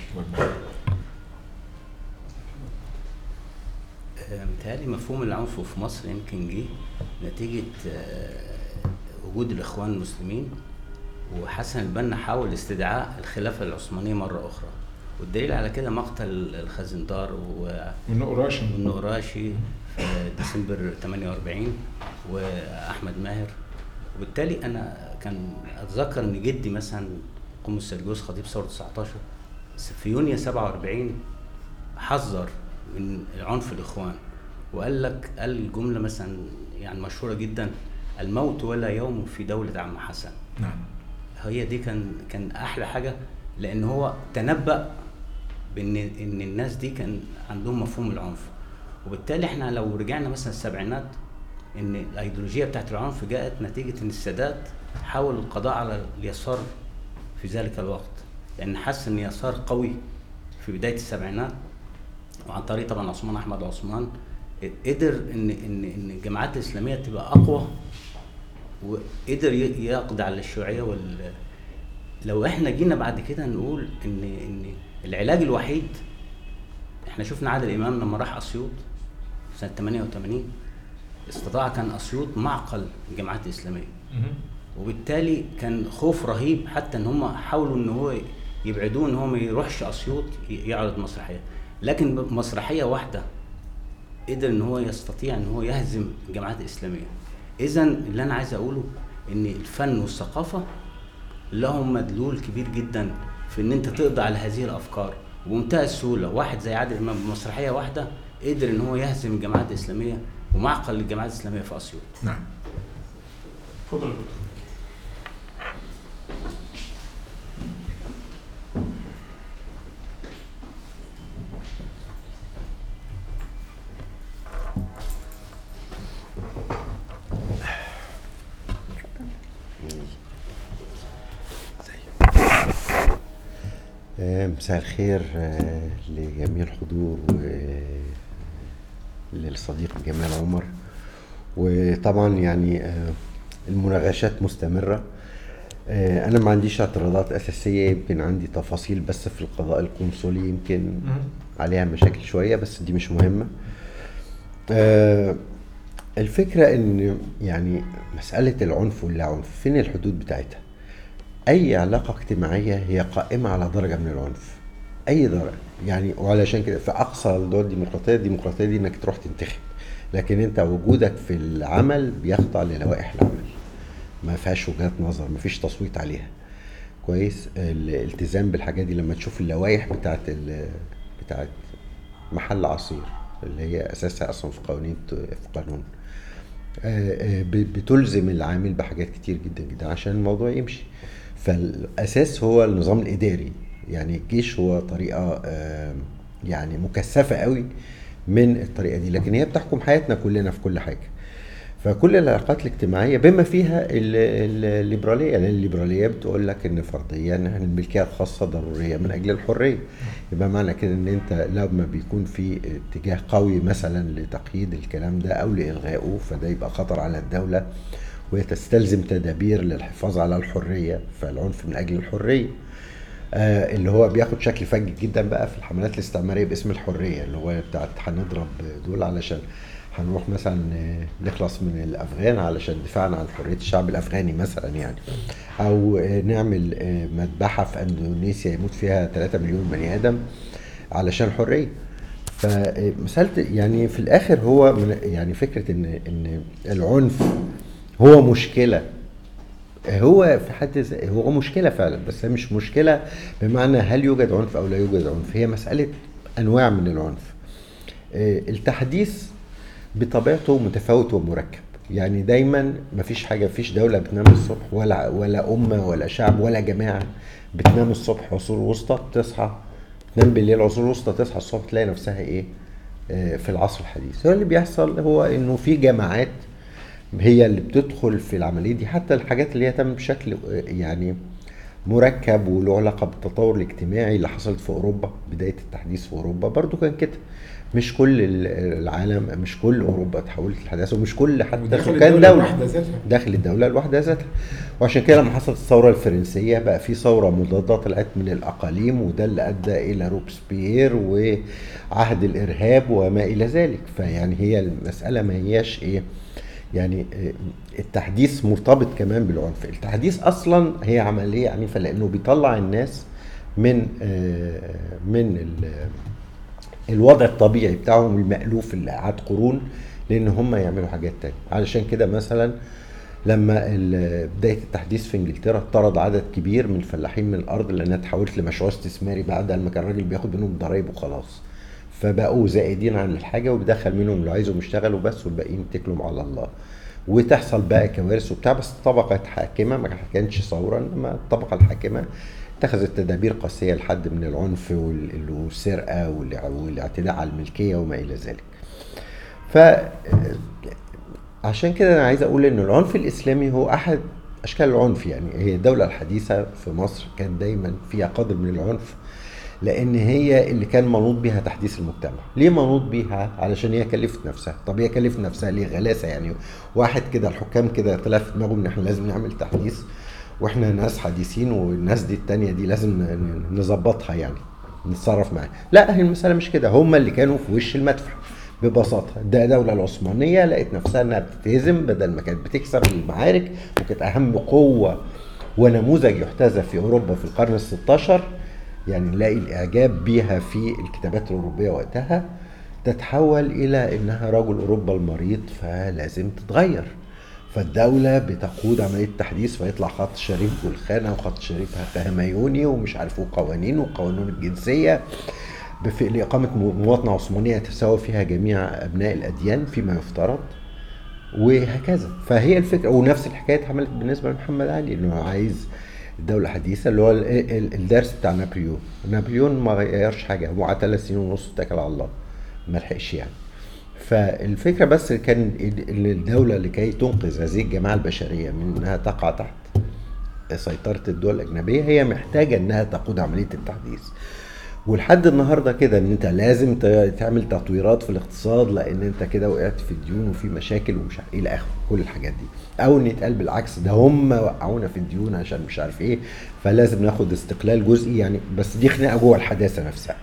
آه، متهيألي مفهوم العنف في مصر يمكن جه نتيجة آه، وجود الإخوان المسلمين وحسن البنا حاول استدعاء الخلافة العثمانية مرة أخرى والدليل على كده مقتل الخزندار و والنقراشي والنقراشي في ديسمبر 48 واحمد ماهر وبالتالي انا كان اتذكر ان جدي مثلا قمص سرجوس خطيب ثوره 19 في يونيو 47 حذر من عنف الاخوان وقال لك قال جمله مثلا يعني مشهوره جدا الموت ولا يوم في دوله عم حسن نعم هي دي كان كان احلى حاجه لان هو تنبأ بان ان الناس دي كان عندهم مفهوم العنف وبالتالي احنا لو رجعنا مثلا السبعينات ان الايديولوجيه بتاعت العنف جاءت نتيجه ان السادات حاول القضاء على اليسار في ذلك الوقت لان حس ان اليسار قوي في بدايه السبعينات وعن طريق طبعا عثمان احمد عثمان قدر ان ان ان الجماعات الاسلاميه تبقى اقوى وقدر ي- يقضي على الشيوعيه وال لو احنا جينا بعد كده نقول ان ان العلاج الوحيد احنا شفنا عادل امام لما راح اسيوط سنه 88 استطاع كان اسيوط معقل الجماعات الاسلاميه وبالتالي كان خوف رهيب حتى ان هم حاولوا ان هو يبعدوه ان هو ما يروحش اسيوط ي- يعرض مسرحيه لكن بمسرحيه واحده قدر ان هو يستطيع ان هو يهزم الجماعات الاسلاميه اذا اللي انا عايز اقوله ان الفن والثقافه لهم مدلول كبير جدا في ان انت تقضي على هذه الافكار وبمنتهى السهوله واحد زي عادل امام بمسرحيه واحده قدر ان هو يهزم الجماعات الاسلاميه ومعقل الجماعات الاسلاميه في اسيوط نعم اتفضل يا دكتور آه، مساء الخير آه، لجميع الحضور وللصديق جمال عمر وطبعا يعني آه، المناقشات مستمرة آه، أنا ما عنديش اعتراضات أساسية يمكن عندي تفاصيل بس في القضاء القنصلي يمكن عليها مشاكل شوية بس دي مش مهمة آه، الفكرة إن يعني مسألة العنف واللا عنف فين الحدود بتاعتها؟ اي علاقه اجتماعيه هي قائمه على درجه من العنف اي درجه يعني وعلشان كده في اقصى الدول الديمقراطيه الديمقراطيه دي انك تروح تنتخب لكن انت وجودك في العمل بيخضع للوائح العمل ما فيهاش وجهات نظر ما فيش تصويت عليها كويس الالتزام بالحاجات دي لما تشوف اللوائح بتاعت ال- بتاعت محل عصير اللي هي اساسها اصلا في قوانين في قانون آه، آه، ب- بتلزم العامل بحاجات كتير جدا جدا عشان الموضوع يمشي فالاساس هو النظام الاداري يعني الجيش هو طريقه آه، يعني مكثفه قوي من الطريقه دي لكن هي بتحكم حياتنا كلنا في كل حاجه فكل العلاقات الاجتماعيه بما فيها ال- ال- الليبراليه لان الليبراليه بتقول لك ان فرضيا ان الملكيه الخاصه ضروريه من اجل الحريه يبقى معنى كده ان انت لما بيكون في اتجاه قوي مثلا لتقييد الكلام ده او لالغائه فده يبقى خطر على الدوله وهي تستلزم تدابير للحفاظ على الحريه فالعنف من اجل الحريه آه اللي هو بياخد شكل فج جدا بقى في الحملات الاستعماريه باسم الحريه اللي هو بتاعت هنضرب دول علشان هنروح مثلا آه، نخلص من الافغان علشان دفاعنا عن حريه الشعب الافغاني مثلا يعني او آه، نعمل آه، مذبحه في اندونيسيا يموت فيها 3 مليون بني ادم علشان الحريه فمساله يعني في الاخر هو من يعني فكره ان ان العنف هو مشكله هو في حد ذا- هو مشكله فعلا بس هي مش مشكله بمعنى هل يوجد عنف او لا يوجد عنف هي مساله انواع من العنف آه، التحديث بطبيعته متفاوت ومركب يعني دايما مفيش حاجه مفيش دوله بتنام الصبح ولا ولا امه ولا شعب ولا جماعه بتنام الصبح عصور وسطى تصحى تنام بالليل عصور وسطى تصحى الصبح تلاقي نفسها ايه آه، في العصر الحديث هو اللي بيحصل هو انه في جماعات هي اللي بتدخل في العمليه دي حتى الحاجات اللي هي تم بشكل آه، يعني مركب وله علاقه بالتطور الاجتماعي اللي حصلت في اوروبا بدايه التحديث في اوروبا برضو كان كده مش كل ال- العالم مش كل اوروبا تحولت للحداثه ومش كل حتى وداخل سكان الدولة دوله الواحدة ذاتها. داخل الدوله الواحده ذاتها وعشان كده لما حصلت الثوره الفرنسيه بقى في ثوره مضاده طلعت من الاقاليم وده اللي ادى الى روبسبيير وعهد الارهاب وما الى ذلك فيعني هي المساله ما هياش ايه يعني آه، التحديث مرتبط كمان بالعنف التحديث اصلا هي عمليه عنيفه لانه بيطلع الناس من آه، من ال- الوضع الطبيعي بتاعهم المألوف اللي قعد قرون لان هم يعملوا حاجات تانية علشان كده مثلا لما ال- بدايه التحديث في انجلترا اطرد عدد كبير من الفلاحين من الارض لانها تحولت لمشروع استثماري بعد ما كان الراجل بياخد منهم ضرايب وخلاص فبقوا زائدين عن الحاجه وبيدخل منهم اللي عايزهم يشتغلوا بس والباقيين يتكلوا على الله وتحصل بقى كوارث وبتاع بس الطبقه حاكمه ما كانتش ثوره انما الطبقه الحاكمه اتخذت تدابير قاسيه لحد من العنف وال- والسرقه والع- والاعتداء على الملكيه وما الى ذلك. ف عشان كده انا عايز اقول ان العنف الاسلامي هو احد اشكال العنف يعني هي الدوله الحديثه في مصر كان دايما فيها قدر من العنف لان هي اللي كان منوط بيها تحديث المجتمع ليه منوط بيها علشان هي كلفت نفسها طب هي كلفت نفسها ليه غلاسه يعني واحد كده الحكام كده طلع في دماغهم ان احنا لازم نعمل تحديث واحنا ناس حديثين والناس دي التانية دي لازم ن- ن- نظبطها يعني نتصرف معاها لا هي المسألة مش كده هم اللي كانوا في وش المدفع ببساطة ده الدولة العثمانية لقت نفسها انها بتتهزم بدل ما كانت بتكسب المعارك وكانت اهم قوة ونموذج يحتذى في اوروبا في القرن الستاشر يعني نلاقي الاعجاب بيها في الكتابات الاوروبية وقتها تتحول الى انها رجل اوروبا المريض فلازم تتغير فالدولة بتقود عملية تحديث فيطلع خط شريف والخانة وخط شريف هميوني ومش عارف إيه قوانين وقانون الجنسية بف- لإقامة مو- مواطنة عثمانية يتساوى فيها جميع أبناء الأديان فيما يفترض وهكذا فهي الفكرة ونفس الحكاية اتعملت بالنسبة لمحمد علي إنه عايز الدولة الحديثة اللي هو ال- ال- الدرس بتاع نابليون نابليون ما غيرش حاجة هو قعد ثلاث سنين ونص اتكل على الله ما لحقش يعني فالفكره بس كان ان الدوله لكي تنقذ هذه الجماعه البشريه من انها تقع تحت سيطره الدول الاجنبيه هي محتاجه انها تقود عمليه التحديث ولحد النهارده كده ان انت لازم ت- تعمل تطويرات في الاقتصاد لان انت كده وقعت في الديون وفي مشاكل ومش عارف ايه الى اخره كل الحاجات دي او ان يتقال بالعكس ده هم وقعونا في الديون عشان مش عارف ايه فلازم ناخد استقلال جزئي يعني بس دي خناقه جوه الحداثه نفسها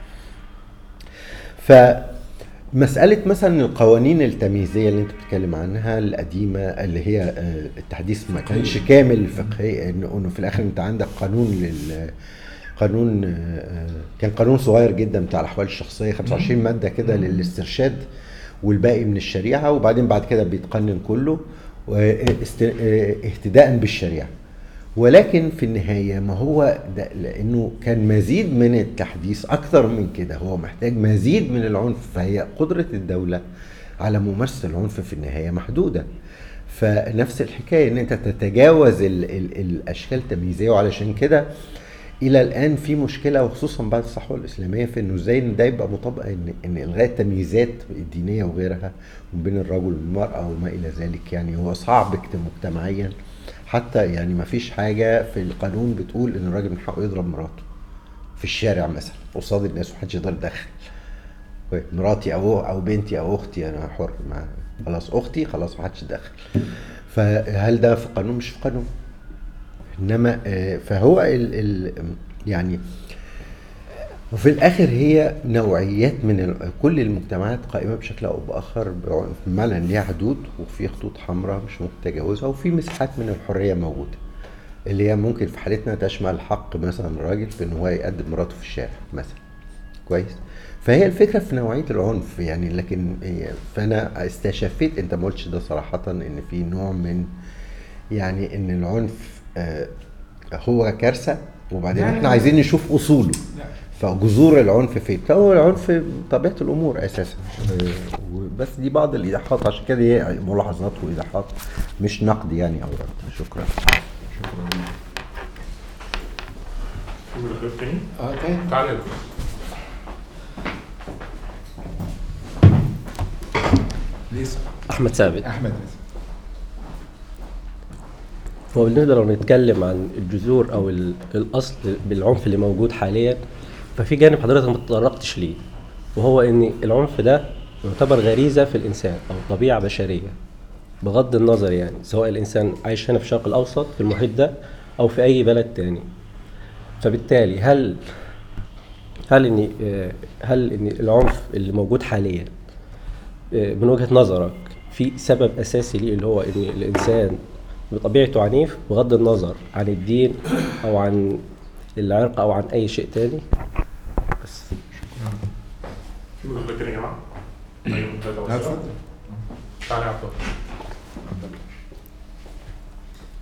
فمسألة مثلا القوانين التمييزية اللي انت بتتكلم عنها القديمة اللي هي آه، التحديث ما كانش كامل فقهي انه إنه في الاخر انت عندك قانون لل قانون آه، كان قانون صغير جدا بتاع الاحوال الشخصيه 25 ماده كده للاسترشاد والباقي من الشريعه وبعدين بعد كده بيتقنن كله واست- آه، اهتداء بالشريعه ولكن في النهايه ما هو ده لانه كان مزيد من التحديث اكثر من كده هو محتاج مزيد من العنف فهي قدره الدوله على ممارسه العنف في النهايه محدوده فنفس الحكايه ان انت تتجاوز ال ال الاشكال التمييزيه وعلشان كده الى الان في مشكله وخصوصا بعد الصحوه الاسلاميه في انه ازاي ان ده يبقى مطابق ان ان الغاء التمييزات الدينيه وغيرها بين الرجل والمراه وما الى ذلك يعني هو صعب اكت- مجتمعيا حتى يعني ما فيش حاجه في القانون بتقول ان الراجل من حقه يضرب مراته في الشارع مثلا قصاد الناس ومحدش يقدر يدخل مراتي او او بنتي او اختي انا حر مع خلاص اختي خلاص محدش يدخل فهل ده في القانون مش في القانون انما آه، فهو ال ال يعني وفي الاخر هي نوعيات من ال- كل المجتمعات قائمه بشكل او باخر بعنف بمعنى ان ليها حدود وفي خطوط حمراء مش ممكن تجاوزها وفي مساحات من الحريه موجوده اللي هي ممكن في حالتنا تشمل حق مثلا الراجل في ان هو يقدم مراته في الشارع مثلا كويس فهي الفكره في نوعيه العنف يعني لكن هي- فانا استشفيت انت ما قلتش ده صراحه ان في نوع من يعني ان العنف آه، هو كارثه وبعدين لا، لا، احنا لا. عايزين نشوف اصوله لا. فجذور العنف فين فهو العنف طبيعه الامور اساسا آه، بس دي بعض الايضاحات عشان كده هي ملاحظات وايضاحات مش نقد يعني او رد شكرا شكرا في مداخلات تاني اه تاني تعالى يا دكتور. ليس احمد ثابت احمد ليس. هو بالنسبه لو نتكلم عن الجذور او ال- الاصل بالعنف اللي موجود حاليا ففي جانب حضرتك ما تطرقتش ليه وهو ان العنف ده يعتبر غريزه في الانسان او طبيعه بشريه بغض النظر يعني سواء الانسان عايش هنا في الشرق الاوسط في المحيط ده او في اي بلد تاني فبالتالي هل هل ان آه، هل ان العنف اللي موجود حاليا آه، من وجهة نظرك في سبب أساسي ليه اللي هو إن الإنسان بطبيعته عنيف بغض النظر عن الدين أو عن العرق أو عن أي شيء تاني بس في مداخلات تاني يا جماعه ايوه ثلاثة لا وعشرة. اتفضل تعالى يا عبد الله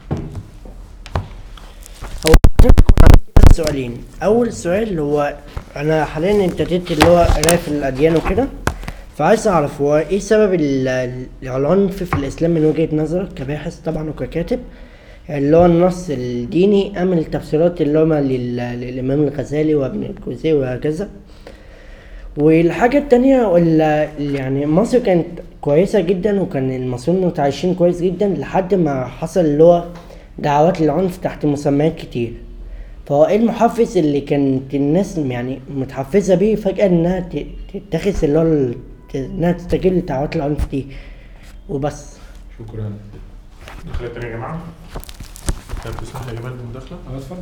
هو ممكن يكون عندي بس سؤالين اول سؤال هو انا حاليا ابتديت اللي هو قرايه في الاديان وكده فعايز اعرف هو ايه سبب ال- ال- العنف في الاسلام من وجهه نظرك كباحث طبعا وككاتب اللي هو النص الديني ام التفسيرات اللي هما لل- للامام الغزالي وابن الجوزي وهكذا والحاجة التانية ولا يعني مصر كانت كويسة جدا وكان المصريين متعايشين كويس جدا لحد ما حصل اللي هو دعوات للعنف تحت مسميات كتير فهو ايه المحفز اللي كانت الناس يعني متحفزة بيه فجأة انها ت- تتخذ اللي هو ال- ت- انها تستجيب لدعوات العنف دي وبس شكرا مداخلات تانية يا جماعة طب تسمح لي يا جمال بالمداخلة؟ اه اتفضل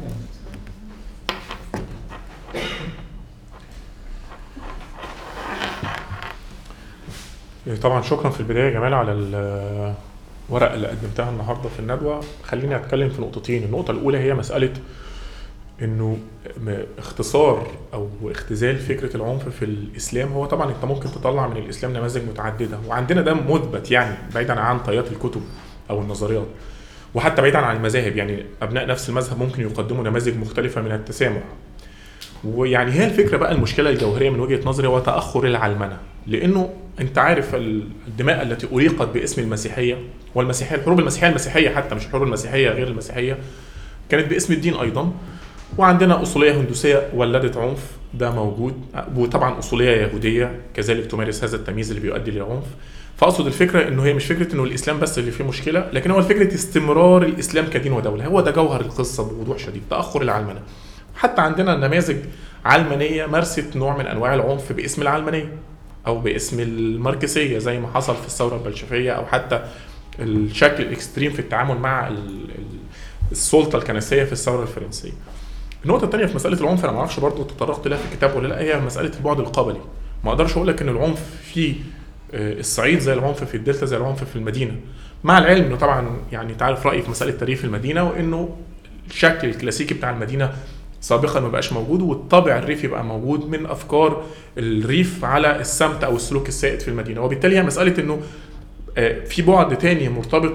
طبعا شكرا في البدايه يا جمال على الورقه اللي قدمتها النهارده في الندوه خليني اتكلم في نقطتين النقطه الاولى هي مساله انه م- اختصار او اختزال فكره العنف في الاسلام هو طبعا انت ممكن تطلع من الاسلام نماذج متعدده وعندنا ده مثبت يعني بعيدا عن طيات الكتب او النظريات وحتى بعيدا عن المذاهب يعني ابناء نفس المذهب ممكن يقدموا نماذج مختلفه من التسامح ويعني هي الفكره بقى المشكله الجوهريه من وجهه نظري هو تاخر العلمنه لانه انت عارف ال- الدماء التي اريقت باسم المسيحيه والمسيحيه الحروب المسيحيه المسيحيه حتى مش الحروب المسيحيه غير المسيحيه كانت باسم الدين ايضا وعندنا اصوليه هندوسيه ولدت عنف ده موجود وطبعا اصوليه يهوديه كذلك تمارس هذا التمييز اللي بيؤدي للعنف فاقصد الفكره انه هي مش فكره انه الاسلام بس اللي فيه مشكله لكن هو فكره استمرار الاسلام كدين ودوله هو ده جوهر القصه بوضوح شديد تاخر العلمنه حتى عندنا نماذج علمانيه مارست نوع من انواع العنف باسم العلمانيه او باسم الماركسيه زي ما حصل في الثوره البلشفيه او حتى الشكل الاكستريم في التعامل مع ال- ال- السلطه الكنسيه في الثوره الفرنسيه. النقطه الثانيه في مساله العنف انا ما اعرفش برضه تطرقت لها في الكتاب ولا لا هي مساله البعد القبلي. ما اقدرش اقول لك ان العنف في آه، الصعيد زي العنف في الدلتا زي العنف في المدينه. مع العلم انه طبعا يعني تعرف رايي في مساله تاريخ المدينه وانه الشكل الكلاسيكي بتاع المدينه سابقا ما بقاش موجود والطابع الريفي بقى موجود من افكار الريف على السمت او السلوك السائد في المدينه وبالتالي هي مساله انه آه، في بعد تاني مرتبط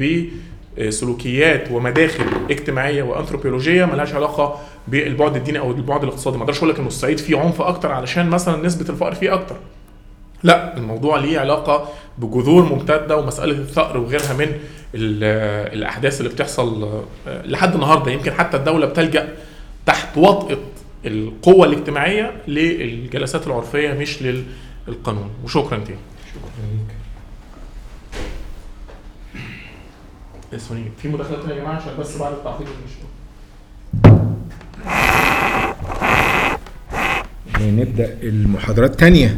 بسلوكيات ومداخل اجتماعيه وانثروبولوجيه ملهاش علاقه بالبعد الديني او البعد الاقتصادي ما اقدرش اقول لك انه الصعيد فيه عنف اكتر علشان مثلا نسبه الفقر فيه اكتر لا الموضوع ليه علاقه بجذور ممتده ومساله الثأر وغيرها من ال- الاحداث اللي بتحصل آه، لحد النهارده يمكن حتى الدوله بتلجا تحت وطئه القوه الاجتماعيه للجلسات العرفيه مش للقانون وشكرا تاني اسفني في مداخلات تانية يا جماعه عشان بس بعد التعقيد مش نبدأ المحاضرات تانية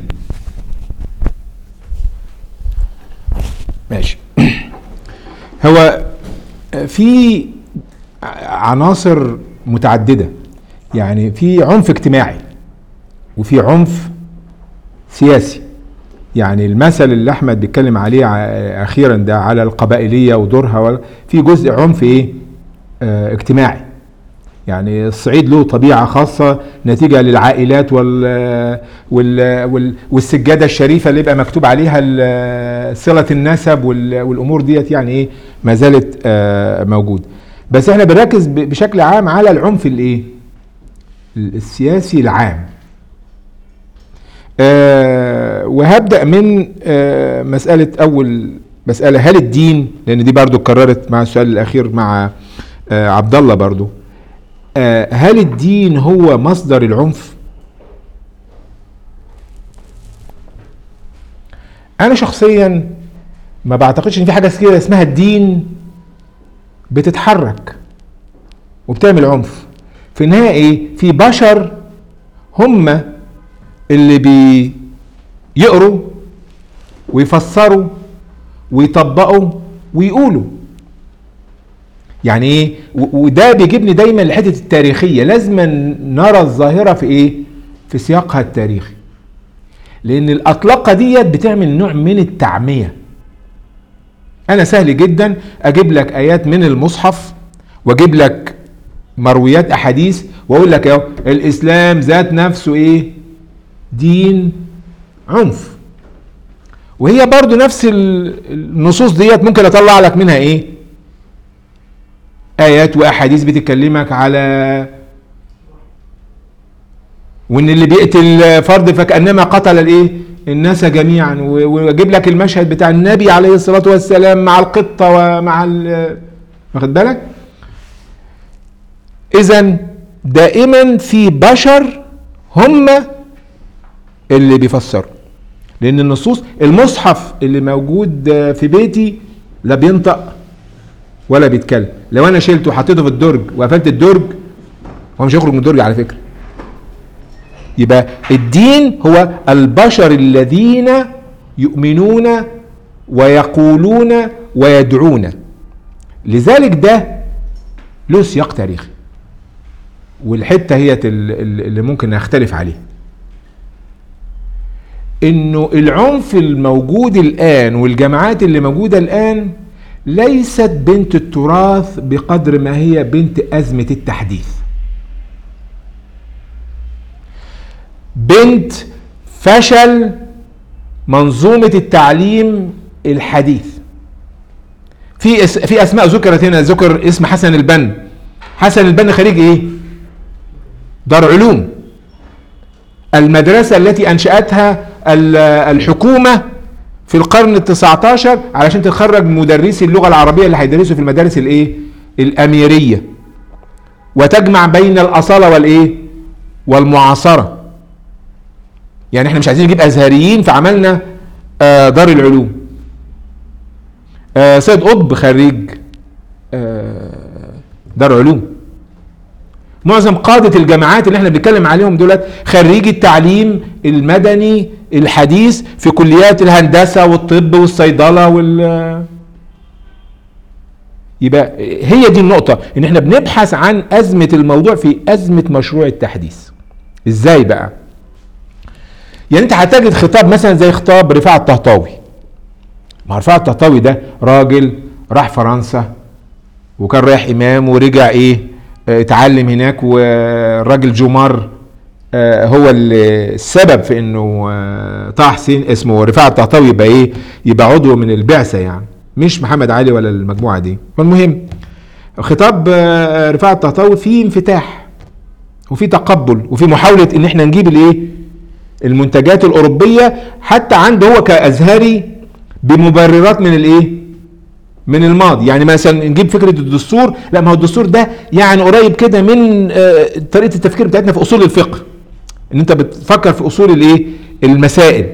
ماشي هو في عناصر متعددة يعني في عنف اجتماعي وفي عنف سياسي يعني المثل اللي احمد بيتكلم عليه ع- اخيرا ده على القبائليه ودورها و- في جزء عنف ايه آه اجتماعي يعني الصعيد له طبيعه خاصه نتيجه للعائلات وال وال وال والسجاده الشريفه اللي يبقى مكتوب عليها ال- صله النسب وال- والامور ديت يعني ايه ما زالت آه، موجوده بس احنا بنركز ب- بشكل عام على العنف الايه السياسي العام آه، وهبدا من آه، مساله اول مساله هل الدين لان دي برضو اتكررت مع السؤال الاخير مع آه، عبد الله برضو آه، هل الدين هو مصدر العنف انا شخصيا ما بعتقدش ان في حاجه كده اسمها الدين بتتحرك وبتعمل عنف في النهايه ايه في بشر هم اللي بيقروا ويفسروا ويطبقوا ويقولوا يعني ايه و- وده بيجيبني دايما لحته التاريخيه لازم نرى الظاهره في ايه في سياقها التاريخي لان الاطلقه ديت بتعمل نوع من التعميه انا سهل جدا اجيب لك ايات من المصحف واجيب لك مرويات احاديث واقول لك اهو الاسلام ذات نفسه ايه دين عنف وهي برضو نفس ال- النصوص ديت ممكن اطلع لك منها ايه ايات واحاديث بتكلمك على وان اللي بيقتل فرد فكانما قتل الايه الناس جميعا و- واجيب لك المشهد بتاع النبي عليه الصلاه والسلام مع القطه ومع ال- واخد بالك اذا دائما في بشر هم اللي بيفسروا لان النصوص المصحف اللي موجود في بيتي لا بينطق ولا بيتكلم لو انا شلته وحطيته في الدرج وقفلت الدرج هو مش هيخرج من الدرج على فكره يبقى الدين هو البشر الذين يؤمنون ويقولون ويدعون لذلك ده له سياق تاريخي والحته هي اللي ممكن نختلف عليها انه العنف الموجود الان والجماعات اللي موجوده الان ليست بنت التراث بقدر ما هي بنت ازمه التحديث بنت فشل منظومه التعليم الحديث في اس في اسماء ذكرت هنا ذكر اسم حسن البن حسن البن خريج ايه دار علوم المدرسة التي أنشأتها الحكومة في القرن التسعة عشر علشان تخرج مدرسي اللغة العربية اللي هيدرسوا في المدارس الايه الأميرية وتجمع بين الأصالة والايه والمعاصرة يعني احنا مش عايزين نجيب أزهريين فعملنا آه دار العلوم آه سيد قطب خريج آه دار علوم معظم قادة الجامعات اللي احنا بنتكلم عليهم دولت خريجي التعليم المدني الحديث في كليات الهندسة والطب والصيدلة وال يبقى هي دي النقطة ان احنا بنبحث عن ازمة الموضوع في ازمة مشروع التحديث ازاي بقى يعني انت هتجد خطاب مثلا زي خطاب رفاعة الطهطاوي مع رفاعة الطهطاوي ده راجل راح فرنسا وكان رايح امام ورجع ايه اتعلم هناك والراجل جومار هو السبب في انه طه حسين اسمه رفاعة الطهطاوي يبقى ايه يبقى عضو من البعثة يعني مش محمد علي ولا المجموعة دي فالمهم خطاب رفاعة الطهطاوي فيه انفتاح وفي تقبل وفي محاولة ان احنا نجيب الايه المنتجات الاوروبية حتى عنده هو كازهري بمبررات من الايه من الماضي يعني مثلا نجيب فكره الدستور لا ما هو الدستور ده يعني قريب كده من طريقه التفكير بتاعتنا في اصول الفقه ان انت بتفكر في اصول الايه المسائل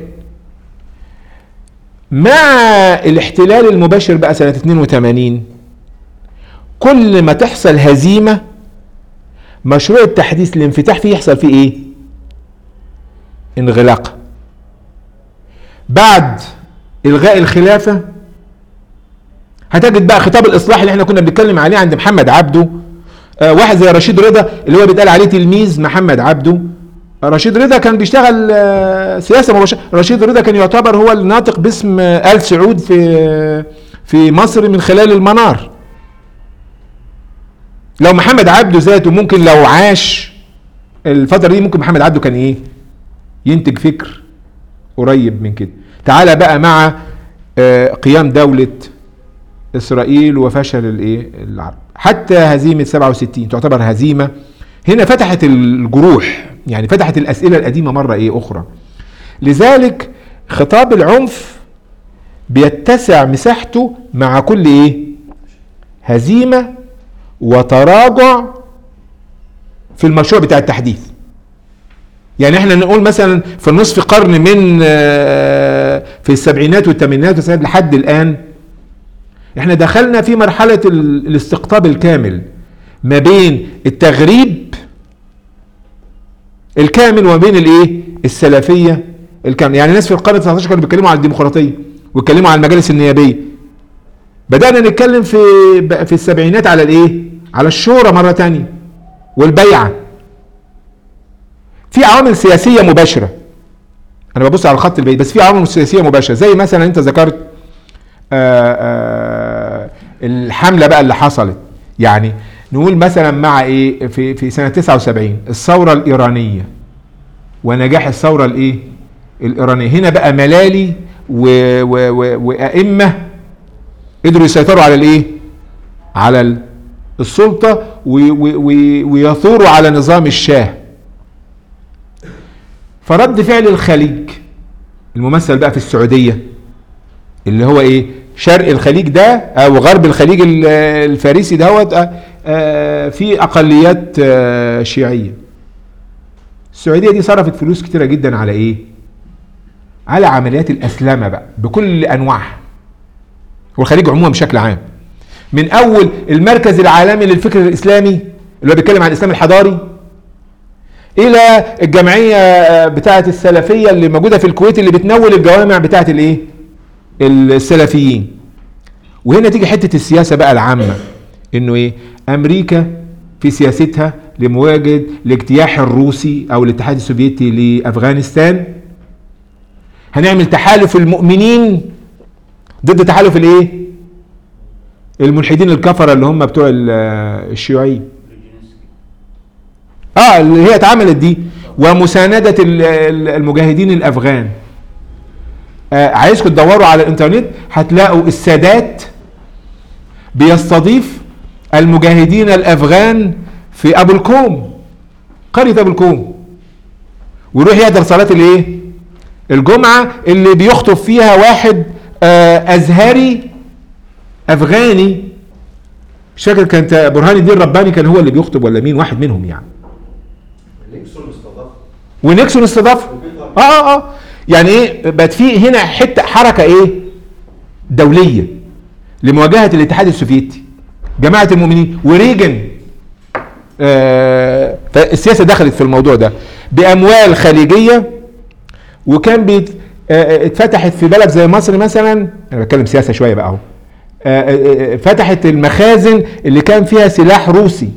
مع الاحتلال المباشر بقى سنه 82 كل ما تحصل هزيمه مشروع التحديث الانفتاح فيه يحصل فيه ايه انغلاق بعد الغاء الخلافه هتجد بقى خطاب الاصلاح اللي احنا كنا بنتكلم عليه عند محمد عبده آه واحد زي رشيد رضا اللي هو بيتقال عليه تلميذ محمد عبده رشيد رضا كان بيشتغل آه سياسه مباشره رشيد رضا كان يعتبر هو الناطق باسم آه ال سعود في في مصر من خلال المنار لو محمد عبده ذاته ممكن لو عاش الفتره دي ممكن محمد عبده كان ايه ينتج فكر قريب من كده تعالى بقى مع قيام دوله اسرائيل وفشل الايه العرب حتى هزيمه 67 تعتبر هزيمه هنا فتحت الجروح يعني فتحت الاسئله القديمه مره ايه اخرى لذلك خطاب العنف بيتسع مساحته مع كل ايه هزيمه وتراجع في المشروع بتاع التحديث يعني احنا نقول مثلا في النصف قرن من في السبعينات والثمانينات لحد الان احنا دخلنا في مرحلة الاستقطاب الكامل ما بين التغريب الكامل وما بين الايه السلفية الكامل يعني الناس في القرن 19 كانوا بيتكلموا عن الديمقراطية ويتكلموا عن المجالس النيابية بدأنا نتكلم في في السبعينات على الايه على الشورى مرة تانية والبيعة في عوامل سياسية مباشرة انا ببص على الخط البعيد بس في عوامل سياسية مباشرة زي مثلا انت ذكرت آآ آآ الحمله بقى اللي حصلت يعني نقول مثلا مع ايه في في سنه 79 الثوره الايرانيه ونجاح الثوره الايه الايرانيه هنا بقى ملالي و و و وائمه قدروا يسيطروا على الايه على السلطه ويثوروا على نظام الشاه فرد فعل الخليج الممثل بقى في السعوديه اللي هو ايه شرق الخليج ده او غرب الخليج ال- الفارسي دهوت آه، آه، في اقليات آه، شيعيه السعوديه دي صرفت فلوس كتيره جدا على ايه على عمليات الاسلامه بقى بكل انواعها والخليج عموما بشكل عام من اول المركز العالمي للفكر الاسلامي اللي هو بيتكلم عن الاسلام الحضاري الى الجمعيه آه، بتاعه السلفيه اللي موجوده في الكويت اللي بتنول الجوامع بتاعه الايه السلفيين وهنا تيجي حته السياسه بقى العامه انه ايه امريكا في سياستها لمواجهه الاجتياح الروسي او الاتحاد السوفيتي لافغانستان هنعمل تحالف المؤمنين ضد تحالف الايه الملحدين الكفره اللي هم بتوع ال- الشيوعيين اه اللي هي اتعملت دي ومساندة ال- ال- المجاهدين الافغان آه عايزكم تدوروا على الانترنت هتلاقوا السادات بيستضيف المجاهدين الافغان في ابو الكوم قرية ابو الكوم ويروح يحضر صلاة الايه الجمعة اللي بيخطب فيها واحد آه ازهري افغاني مش فاكر كانت برهان الدين رباني كان هو اللي بيخطب ولا مين واحد منهم يعني ونيكسون استضافه اه اه اه يعني ايه بقت في هنا حته حركه ايه دوليه لمواجهه الاتحاد السوفيتي جماعه المؤمنين وريجن آه فالسياسه دخلت في الموضوع ده باموال خليجيه وكان بيت آه، اتفتحت في بلد زي مصر مثلا انا بتكلم سياسه شويه بقى اهو آه، آه، آه، فتحت المخازن اللي كان فيها سلاح روسي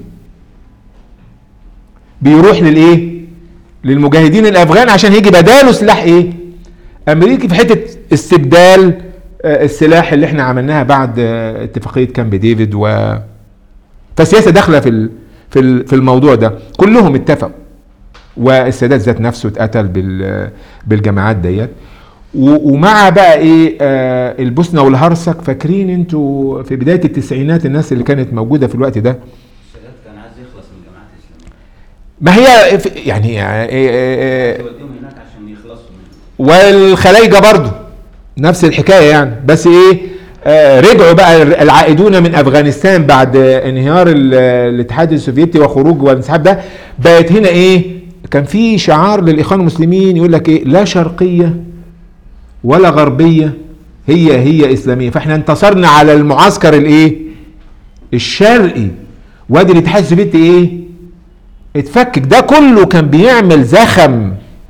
بيروح للايه للمجاهدين الافغان عشان يجي بداله سلاح ايه امريكي في حته استبدال آه، السلاح اللي احنا عملناها بعد آه، اتفاقيه كامب ديفيد و فالسياسه داخله في ال- في ال- في الموضوع ده كلهم اتفقوا والسادات ذات نفسه اتقتل بال بالجماعات ديت و- ومع بقى ايه آه البوسنه والهرسك فاكرين انتوا في بدايه التسعينات الناس اللي كانت موجوده في الوقت ده السادات كان عايز يخلص من الجماعات الاسلاميه ما هي ف- يعني آه، آه، آه، يوديهم هناك عشان يخلصوا منه والخلايجه برضو نفس الحكايه يعني بس ايه آه رجعوا بقى العائدون من افغانستان بعد آه، انهيار ال- الاتحاد السوفيتي وخروج والانسحاب ده بقت هنا ايه كان في شعار للاخوان المسلمين يقول لك ايه لا شرقيه ولا غربيه هي هي اسلاميه فاحنا انتصرنا على المعسكر الايه الشرقي وادي الاتحاد السوفيتي ايه اتفكك ده كله كان بيعمل زخم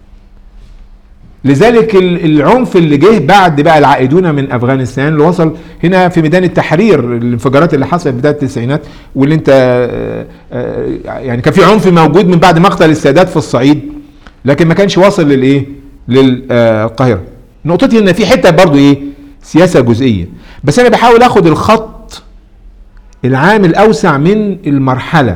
لذلك ال- العنف اللي جه بعد بقى العائدون من افغانستان اللي وصل هنا في ميدان التحرير الانفجارات اللي حصلت في بدايه التسعينات واللي انت آه، آه، يعني كان في عنف موجود من بعد مقتل السادات في الصعيد لكن ما كانش واصل للايه للقاهره نقطتي ان في حته برضو ايه سياسه جزئيه بس انا بحاول اخد الخط العام الاوسع من المرحله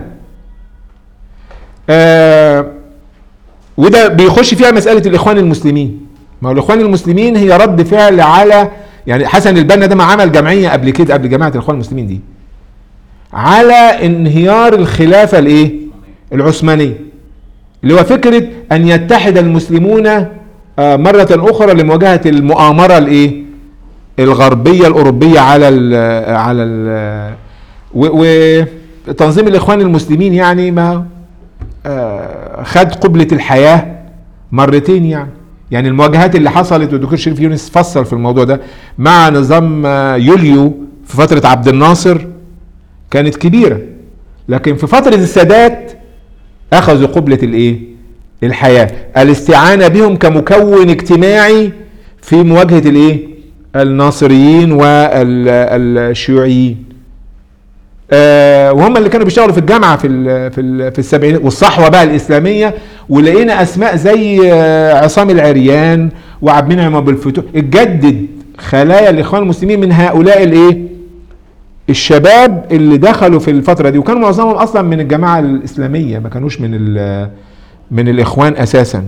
آه وده بيخش فيها مسألة الإخوان المسلمين ما هو الإخوان المسلمين هي رد فعل على يعني حسن البنا ده ما عمل جمعية قبل كده قبل جماعة الإخوان المسلمين دي على انهيار الخلافة الإيه العثمانية اللي هو فكرة أن يتحد المسلمون آه، مرة أخرى لمواجهة المؤامرة الإيه الغربية الأوروبية على ال على ال وتنظيم الإخوان المسلمين يعني ما آه، خد قبلة الحياة مرتين يعني يعني المواجهات اللي حصلت والدكتور شريف يونس فصل في الموضوع ده مع نظام آه، يوليو في فترة عبد الناصر كانت كبيرة لكن في فترة السادات أخذوا قبلة الإيه؟ الحياة الاستعانة بهم كمكون اجتماعي في مواجهة الإيه؟ الناصريين والشيوعيين آه، وهم اللي كانوا بيشتغلوا في الجامعه في ال في ال في السبعينات والصحوه بقى الاسلاميه ولقينا اسماء زي آه، عصام العريان وعبد المنعم ابو الفتوح اتجدد خلايا الاخوان المسلمين من هؤلاء الايه؟ الشباب اللي دخلوا في الفتره دي وكانوا معظمهم اصلا من الجماعه الاسلاميه ما كانوش من ال- من الاخوان اساسا.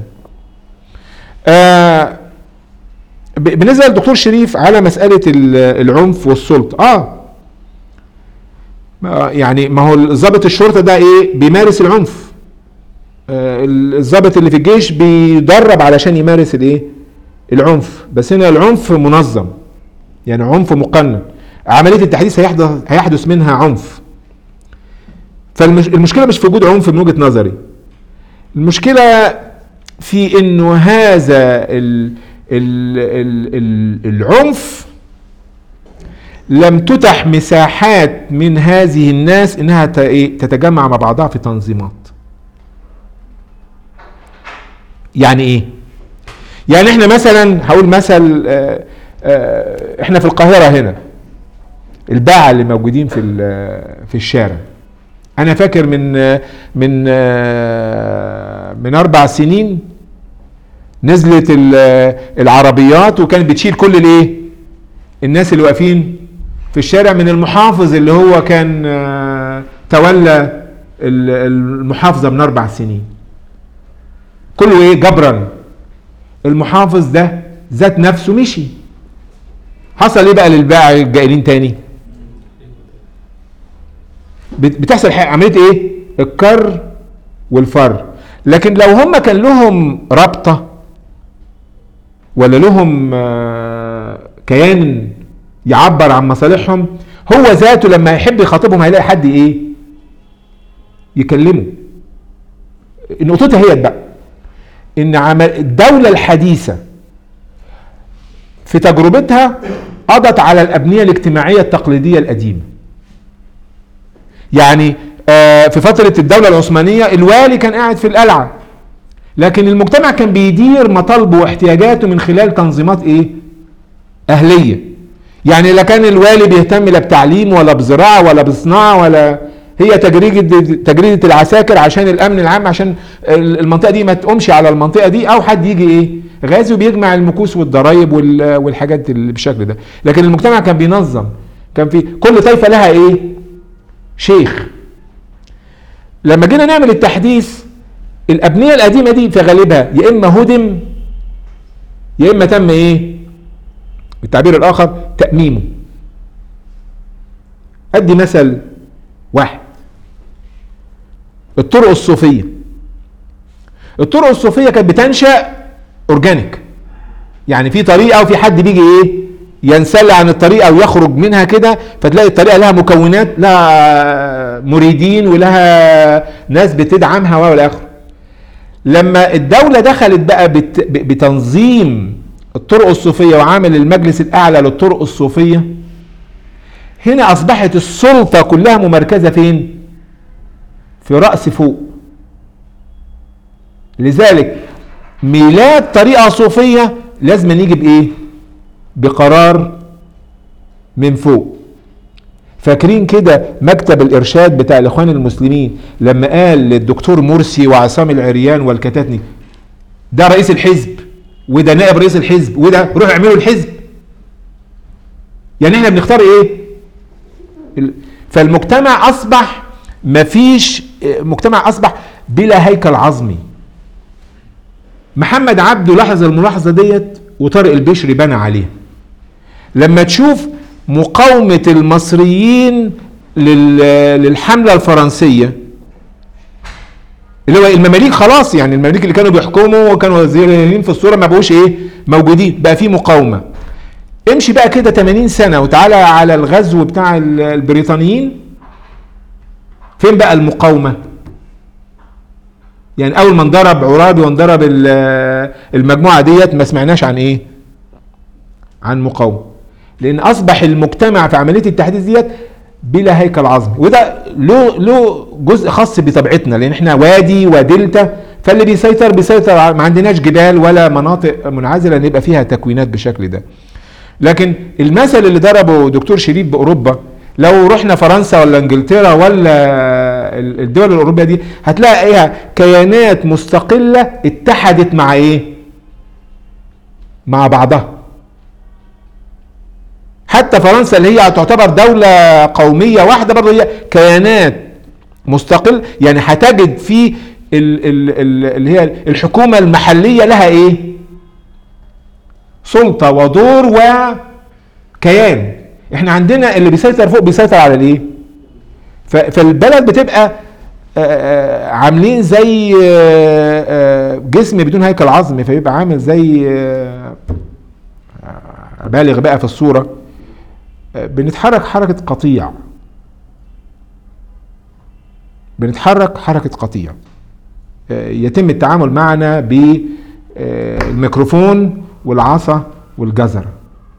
آه ب- بالنسبه للدكتور شريف على مساله ال- العنف والسلطه اه ما- يعني ما هو ضابط الشرطه ده ايه بيمارس العنف آه، الضابط اللي في الجيش بيدرب علشان يمارس الايه العنف بس هنا العنف منظم يعني عنف مقنن عمليه التحديث هيحدث هيحدث منها عنف فالمشكله مش في وجود عنف من وجهه نظري المشكله في انه هذا ال ال ال ال العنف لم تتح مساحات من هذه الناس انها ت- إيه؟ تتجمع مع بعضها في تنظيمات يعني ايه يعني احنا مثلا هقول مثل آه، آه، احنا في القاهره هنا الباعة اللي موجودين في ال- في الشارع انا فاكر من آه، من آه، من اربع سنين نزلت ال- العربيات وكانت بتشيل كل الايه الناس اللي واقفين في الشارع من المحافظ اللي هو كان آه، تولى ال- المحافظه من اربع سنين كله ايه جبرا المحافظ ده ذات نفسه مشي حصل ايه بقى للبائع الجائلين تاني بت- بتحصل حاجة عمليه ايه الكر والفر لكن لو هم كان لهم رابطه ولا لهم آه، كيان يعبر عن مصالحهم هو ذاته لما يحب يخاطبهم هيلاقي حد ايه يكلمه نقطتها هي بقى ان عمل الدولة الحديثة في تجربتها قضت على الأبنية الاجتماعية التقليدية القديمة يعني آه، في فترة الدولة العثمانية الوالي كان قاعد في القلعة لكن المجتمع كان بيدير مطالبه واحتياجاته من خلال تنظيمات ايه أهلية يعني لا كان الوالي بيهتم لا بتعليم ولا بزراعة ولا بصناعة ولا هي تجريدة تجريدة العساكر عشان الأمن العام عشان المنطقة دي ما تقومش على المنطقة دي أو حد يجي إيه غازي وبيجمع المكوس والضرايب وال- والحاجات اللي بالشكل ده لكن المجتمع كان بينظم كان في كل طائفة لها إيه شيخ لما جينا نعمل التحديث الأبنية القديمة دي في غالبها يا إما هدم يا إما تم إيه بالتعبير الآخر تأميمه أدي مثل واحد الطرق الصوفية الطرق الصوفية كانت بتنشأ أورجانيك يعني في طريقة وفي حد بيجي إيه ينسل عن الطريقة أو يخرج منها كده فتلاقي الطريقة لها مكونات لها مريدين ولها ناس بتدعمها والى آخره لما الدولة دخلت بقى بت- ب- بتنظيم الطرق الصوفية وعامل المجلس الأعلى للطرق الصوفية هنا أصبحت السلطة كلها ممركزة فين؟ في رأس فوق لذلك ميلاد طريقة صوفية لازم يجي بإيه؟ بقرار من فوق فاكرين كده مكتب الإرشاد بتاع الإخوان المسلمين لما قال للدكتور مرسي وعصام العريان والكتاتني ده رئيس الحزب وده نائب رئيس الحزب وده روحوا اعملوا الحزب يعني احنا بنختار ايه ال- فالمجتمع اصبح مفيش اه، مجتمع اصبح بلا هيكل عظمي محمد عبده لاحظ الملاحظه ديت وطارق البشري بنى عليها لما تشوف مقاومه المصريين لل- للحمله الفرنسيه اللي هو المماليك خلاص يعني المماليك اللي كانوا بيحكموا وكانوا وزيرين في الصوره ما بقوش ايه موجودين بقى في مقاومه امشي بقى كده 80 سنه وتعالى على الغزو بتاع ال- البريطانيين فين بقى المقاومه يعني اول ما انضرب عرابي وانضرب ال- المجموعه ديت ما سمعناش عن ايه عن مقاومه لان اصبح المجتمع في عمليه التحديث ديت بلا هيكل عظمي وده له له جزء خاص بطبيعتنا لان احنا وادي ودلتا فاللي بيسيطر بيسيطر على- ما عندناش جبال ولا مناطق منعزله ان يبقى فيها تكوينات بالشكل ده لكن المثل اللي ضربه دكتور شريف باوروبا لو رحنا فرنسا ولا انجلترا ولا ال- الدول الاوروبيه دي هتلاقي ايه كيانات مستقله اتحدت مع ايه مع بعضها حتى فرنسا اللي هي تعتبر دولة قومية واحدة برضه هي كيانات مستقل يعني هتجد في ال ال ال اللي هي الحكومة المحلية لها ايه؟ سلطة ودور وكيان احنا عندنا اللي بيسيطر فوق بيسيطر على الايه؟ ف- فالبلد بتبقى آه، آه، عاملين زي آه، آه، جسم بدون هيكل عظمي فيبقى عامل زي آه، آه، بالغ بقى في الصورة آه، بنتحرك حركة قطيع بنتحرك حركة قطيع آه، يتم التعامل معنا بالميكروفون والعصا والجزرة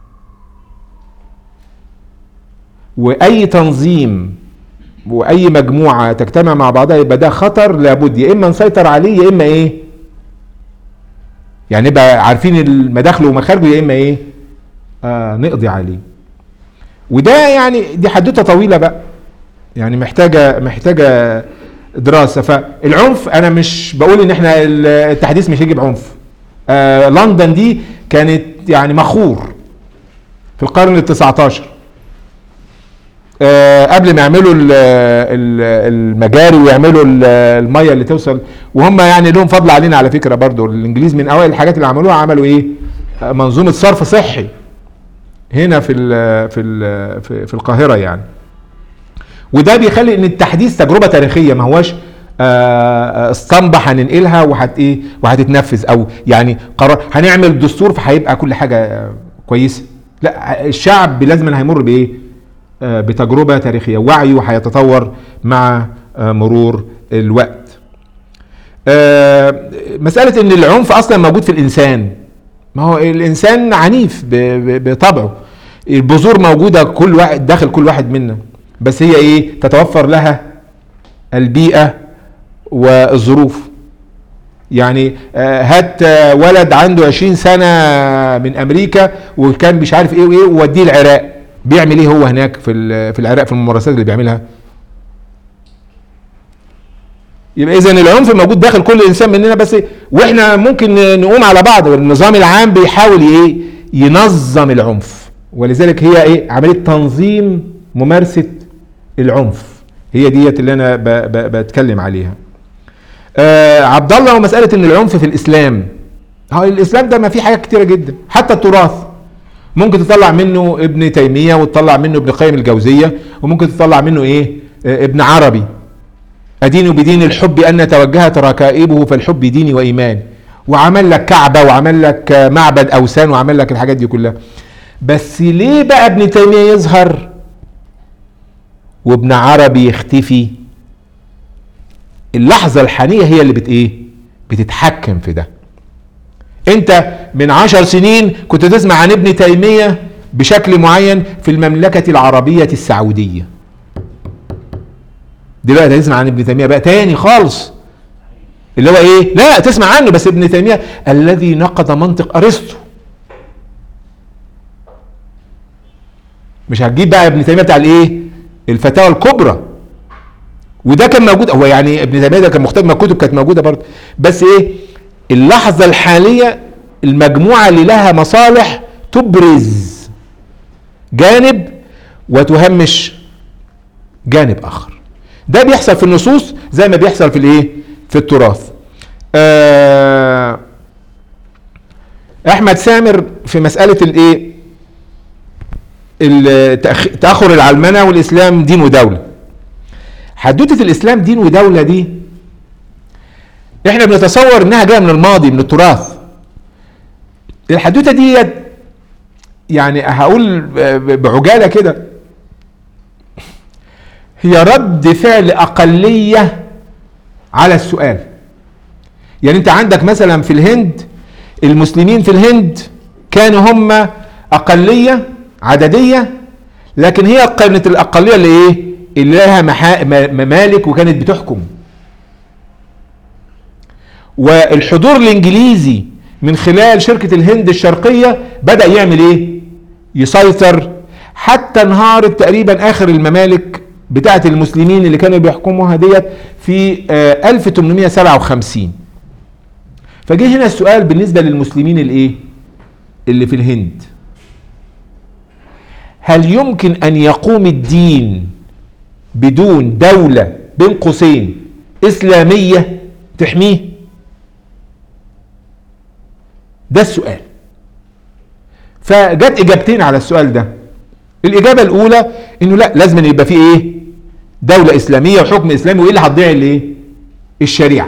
واي تنظيم واي مجموعه تجتمع مع بعضها يبقى ده خطر لابد يا اما نسيطر عليه يا اما ايه يعني نبقى عارفين المداخل ومخارجه يا اما ايه آه نقضي عليه وده يعني دي حدوته طويله بقى يعني محتاجه محتاجه دراسه فالعنف انا مش بقول ان احنا التحديث مش هيجيب عنف آه لندن دي كانت يعني مخور في القرن ال 19 آه، قبل ما يعملوا ال- ال- المجاري ويعملوا ال- الميه اللي توصل وهم يعني لهم فضل علينا على فكره برضو الانجليز من اوائل الحاجات اللي عملوها عملوا ايه آه، منظومه صرف صحي هنا في ال في ال في, في القاهره يعني وده بيخلي ان التحديث تجربه تاريخيه ما هواش آه، آه، اسطمبه هننقلها وهت ايه وهتتنفذ او يعني قرار هنعمل دستور فهيبقى كل حاجه آه، كويسه لا الشعب لازم هيمر بايه آه، بتجربه تاريخيه وعيه هيتطور مع آه، مرور الوقت آه، مساله ان العنف اصلا موجود في الانسان ما هو الانسان عنيف ب- ب- بطبعه البذور موجوده كل واحد داخل كل واحد منا بس هي ايه تتوفر لها البيئه والظروف يعني آه، هات آه، ولد عنده 20 سنه من امريكا وكان مش عارف ايه وايه ووديه العراق بيعمل ايه هو هناك في ال- في العراق في الممارسات اللي بيعملها يبقى اذا العنف موجود داخل كل انسان مننا بس واحنا ممكن نقوم على بعض والنظام العام بيحاول ايه ينظم العنف ولذلك هي ايه عمليه تنظيم ممارسه العنف هي ديت اللي انا ب ب بتكلم عليها آه عبد الله ومساله ان العنف في الاسلام هو الاسلام ده ما فيه حاجات كتيره جدا حتى التراث ممكن تطلع منه ابن تيميه وتطلع منه ابن قيم الجوزيه وممكن تطلع منه ايه آه ابن عربي أدين بدين الحب أن توجهت ركائبه فالحب ديني وإيماني وعمل لك كعبة وعمل لك معبد أوثان وعمل لك الحاجات دي كلها بس ليه بقى ابن تيمية يظهر وابن عربي يختفي اللحظة الحانية هي اللي بت ايه بتتحكم في ده انت من عشر سنين كنت تسمع عن ابن تيمية بشكل معين في المملكة العربية السعودية دلوقتي هتسمع عن ابن تيميه بقى تاني خالص اللي هو ايه لا تسمع عنه بس ابن تيميه الذي نقض منطق ارسطو مش هتجيب بقى ابن تيميه بتاع الايه الفتاوى الكبرى وده كان موجود هو يعني ابن تيميه ده كان مختلف ما الكتب كانت موجوده برضه بس ايه اللحظه الحاليه المجموعه اللي لها مصالح تبرز جانب وتهمش جانب اخر ده بيحصل في النصوص زي ما بيحصل في الايه في التراث آه احمد سامر في مساله الايه التأخ- تاخر العلمنه والاسلام دين ودوله حدوته الاسلام دين ودوله دي احنا بنتصور انها جايه من الماضي من التراث الحدوته دي يعني هقول ب- بعجاله كده هي رد فعل أقلية على السؤال يعني أنت عندك مثلا في الهند المسلمين في الهند كانوا هم أقلية عددية لكن هي كانت الأقلية اللي إيه اللي لها محا- م- ممالك وكانت بتحكم والحضور الإنجليزي من خلال شركة الهند الشرقية بدأ يعمل إيه يسيطر حتى انهارت تقريبا اخر الممالك بتاعه المسلمين اللي كانوا بيحكموها ديت في آه، 1857 فجه هنا السؤال بالنسبه للمسلمين الايه اللي في الهند هل يمكن ان يقوم الدين بدون دوله بين قوسين اسلاميه تحميه ده السؤال فجت اجابتين على السؤال ده الاجابه الاولى انه لا لازم يبقى فيه ايه دولة إسلامية وحكم إسلامي وإيه اللي هتضيع الإيه؟ الشريعة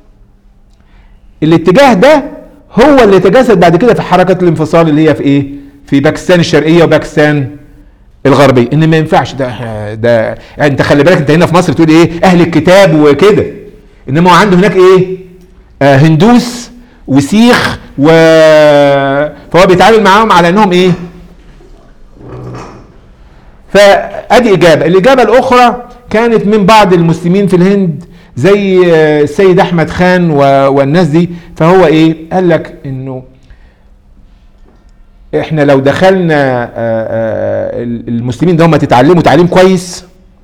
الاتجاه ده هو اللي تجسد بعد كده في حركة الانفصال اللي هي في إيه؟ في باكستان الشرقية وباكستان الغربية إن ما ينفعش ده ده يعني أنت خلي بالك أنت هنا في مصر تقول إيه؟ أهل الكتاب وكده إنما هو عنده هناك إيه؟ آه هندوس وسيخ و فهو بيتعامل معاهم على انهم ايه فادي اجابه الاجابه الاخرى كانت من بعض المسلمين في الهند زي آه، السيد احمد خان و- والناس دي فهو ايه قال لك انه احنا لو دخلنا آه، آه، المسلمين ده هم تتعلموا تعليم كويس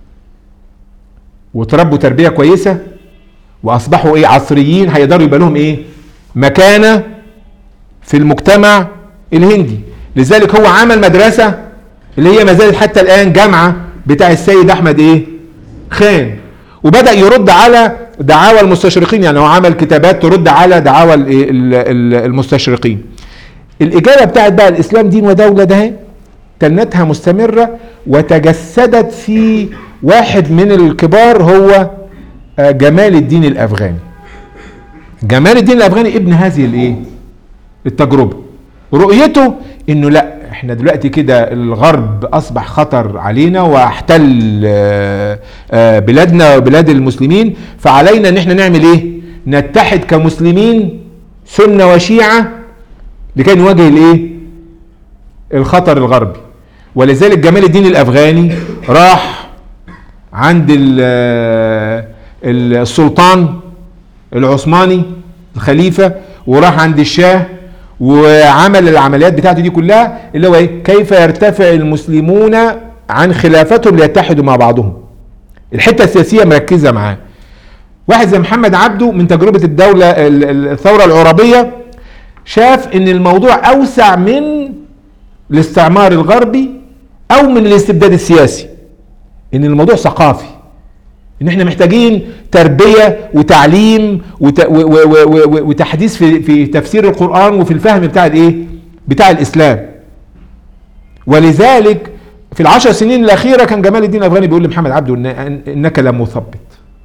وتربوا تربيه كويسه واصبحوا ايه عصريين هيقدروا يبقى لهم ايه مكانه في المجتمع الهندي لذلك هو عمل مدرسه اللي هي ما زالت حتى الان جامعه بتاع السيد احمد ايه خان وبدا يرد على دعاوى المستشرقين يعني هو عمل كتابات ترد على دعاوى ال- ال- ال- المستشرقين الاجابه بتاعت بقى الاسلام دين ودوله ده اهي تنتها مستمره وتجسدت في واحد من الكبار هو آه، جمال الدين الافغاني جمال الدين الافغاني ابن هذه الايه التجربه رؤيته انه لا احنا دلوقتي كده الغرب اصبح خطر علينا واحتل آه، آه، بلادنا وبلاد المسلمين فعلينا ان احنا نعمل ايه نتحد كمسلمين سنه وشيعه لكي نواجه الايه الخطر الغربي ولذلك جمال الدين الافغاني راح عند ال- ال- السلطان العثماني الخليفه وراح عند الشاه وعمل العمليات بتاعته دي كلها اللي هو ايه كيف يرتفع المسلمون عن خلافتهم ليتحدوا مع بعضهم الحته السياسيه مركزه معاه واحد زي محمد عبده من تجربه الدوله ال- ال- الثوره العربيه شاف ان الموضوع اوسع من الاستعمار الغربي او من الاستبداد السياسي ان الموضوع ثقافي ان احنا محتاجين تربيه وتعليم وت... و... و... و... و... وتحديث في في تفسير القران وفي الفهم بتاع الايه بتاع الاسلام ولذلك في العشر سنين الاخيره كان جمال الدين الافغاني بيقول لمحمد عبده إن... إن- انك لمثبط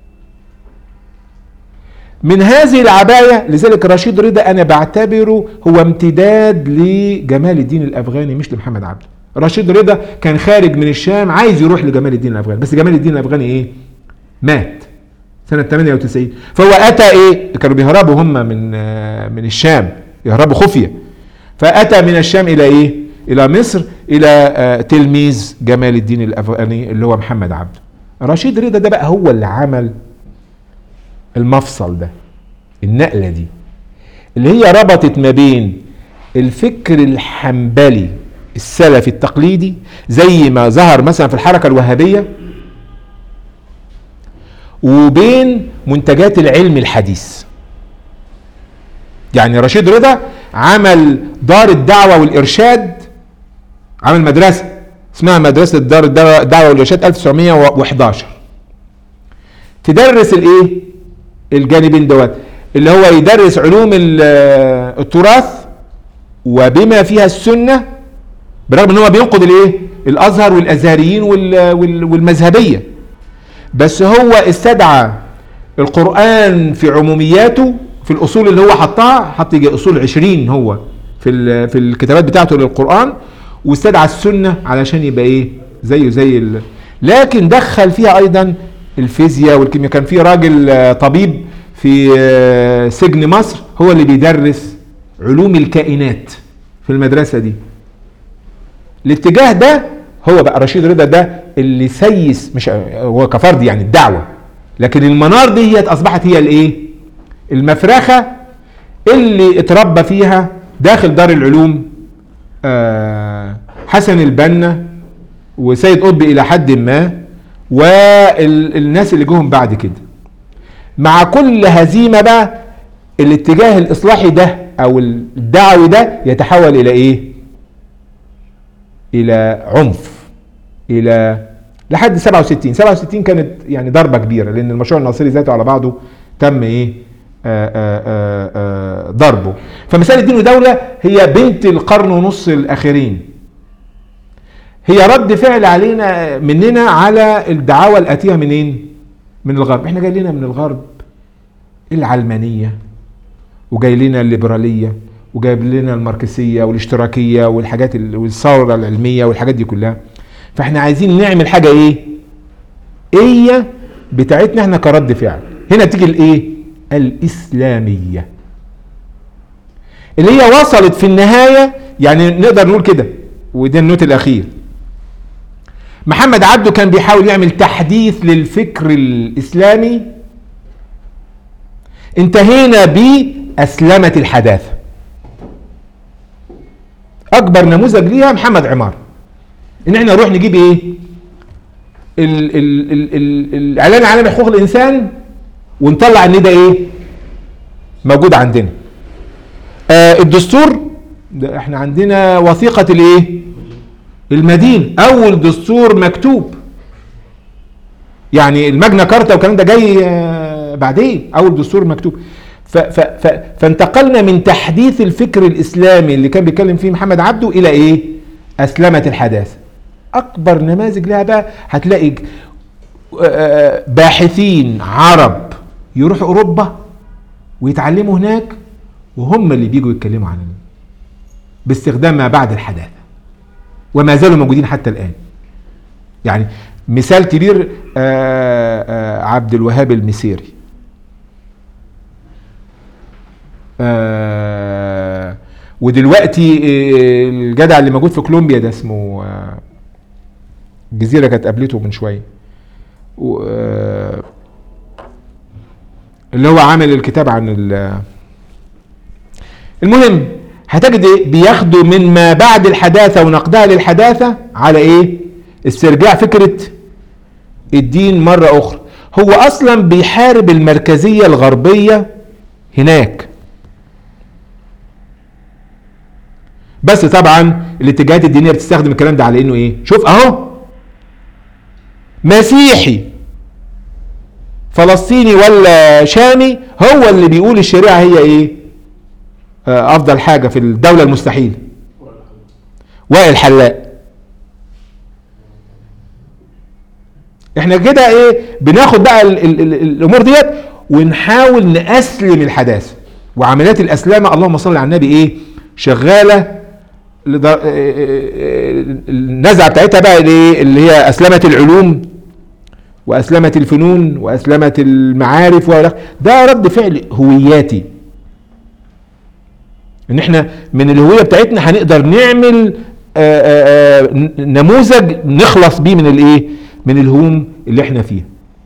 من هذه العبايه لذلك رشيد رضا انا بعتبره هو امتداد لجمال الدين الافغاني مش لمحمد عبده رشيد رضا كان خارج من الشام عايز يروح لجمال الدين الافغاني بس جمال الدين الافغاني ايه مات سنة 98 فهو أتى إيه؟ كانوا بيهربوا هم من آه، من الشام يهربوا خفية فأتى من الشام إلى إيه؟ إلى مصر إلى آه، تلميذ جمال الدين الأفغاني اللي هو محمد عبده رشيد رضا ده بقى هو اللي عمل المفصل ده النقلة دي اللي هي ربطت ما بين الفكر الحنبلي السلفي التقليدي زي ما ظهر مثلا في الحركة الوهابية وبين منتجات العلم الحديث يعني رشيد رضا عمل دار الدعوة والإرشاد عمل مدرسة اسمها مدرسة دار الدعوة الدعوة والإرشاد 1911 تدرس الايه الجانبين دوت اللي هو يدرس علوم ال- التراث وبما فيها السنة برغم ان هو بينقد الايه الازهر والازهريين وال- وال- والمذهبيه بس هو استدعى القرآن في عمومياته في الأصول اللي هو حطها حط يجي أصول عشرين هو في ال- في الكتابات بتاعته للقرآن واستدعى السنة علشان يبقى إيه زيه زي ال... لكن دخل فيها أيضا الفيزياء والكيمياء كان في راجل آه، طبيب في آه، سجن مصر هو اللي بيدرس علوم الكائنات في المدرسة دي الاتجاه ده هو بقى رشيد رضا ده اللي سيس مش هو كفرد يعني الدعوه لكن المنار دي هي اصبحت هي الايه المفرخه اللي اتربى فيها داخل دار العلوم آه، حسن البنا وسيد قطب الى حد ما والناس اللي جوهم بعد كده مع كل هزيمه بقى الاتجاه الاصلاحي ده او الدعوي ده يتحول الى ايه الى عنف الى لحد 67 67 كانت يعني ضربه كبيره لان المشروع الناصري ذاته على بعضه تم ايه آآ آآ آآ ضربه فمساله دين ودوله هي بنت القرن ونص الاخرين هي رد فعل علينا مننا على الدعاوى الاتيه منين من الغرب احنا جاي لنا من الغرب العلمانيه وجاي لنا الليبراليه وجايب لنا الماركسيه والاشتراكيه والحاجات ال- والثوره العلميه والحاجات دي كلها فاحنا عايزين نعمل حاجه ايه هي بتاعتنا احنا كرد فعل هنا تيجي الايه الاسلاميه اللي هي وصلت في النهايه يعني نقدر نقول كده وده النوت الاخير محمد عبده كان بيحاول يعمل تحديث للفكر الاسلامي انتهينا باسلمه الحداثه اكبر نموذج ليها محمد عمار ان احنا نروح نجيب ايه ال ال ال ال الاعلان العالمي لحقوق الانسان ونطلع ان ده ايه موجود عندنا آه الدستور ده احنا عندنا وثيقه الايه المدين اول دستور مكتوب يعني الماجنا كارتا والكلام ده جاي آه، بعدين اول دستور مكتوب ف ف ف فانتقلنا من تحديث الفكر الاسلامي اللي كان بيتكلم فيه محمد عبده الى ايه اسلمه الحداثه اكبر نماذج لها بقى هتلاقي آه، باحثين عرب يروحوا اوروبا ويتعلموا هناك وهم اللي بيجوا يتكلموا عن باستخدام ما بعد الحداثه وما زالوا موجودين حتى الان يعني مثال كبير آه، آه، عبد الوهاب المسيري آه، ودلوقتي آه، الجدع اللي موجود في كولومبيا ده اسمه آه، الجزيره كانت قابلته من شويه و- آه، اللي هو عامل الكتاب عن ال- المهم هتجد إيه؟ بياخدوا من ما بعد الحداثه ونقدها للحداثه على ايه استرجاع فكره الدين مره اخرى هو اصلا بيحارب المركزيه الغربيه هناك بس طبعا الاتجاهات الدينيه بتستخدم الكلام ده على انه ايه شوف اهو مسيحي فلسطيني ولا شامي هو اللي بيقول الشريعه هي ايه آه، افضل حاجه في الدوله المستحيل وائل حلاق احنا كده ايه بناخد بقى ال ال ال الامور ديت ونحاول ناسلم الحداثه وعمليات الاسلامه اللهم صل على النبي ايه شغاله لدر- آه، آه، آه، النزعه بتاعتها بقى الايه اللي هي اسلمت العلوم واسلمت الفنون واسلمت المعارف وإلى- ده رد فعل هوياتي ان احنا من الهويه بتاعتنا هنقدر نعمل آه، آه، آه، ن- نموذج نخلص بيه من الايه من الهوم اللي احنا فيها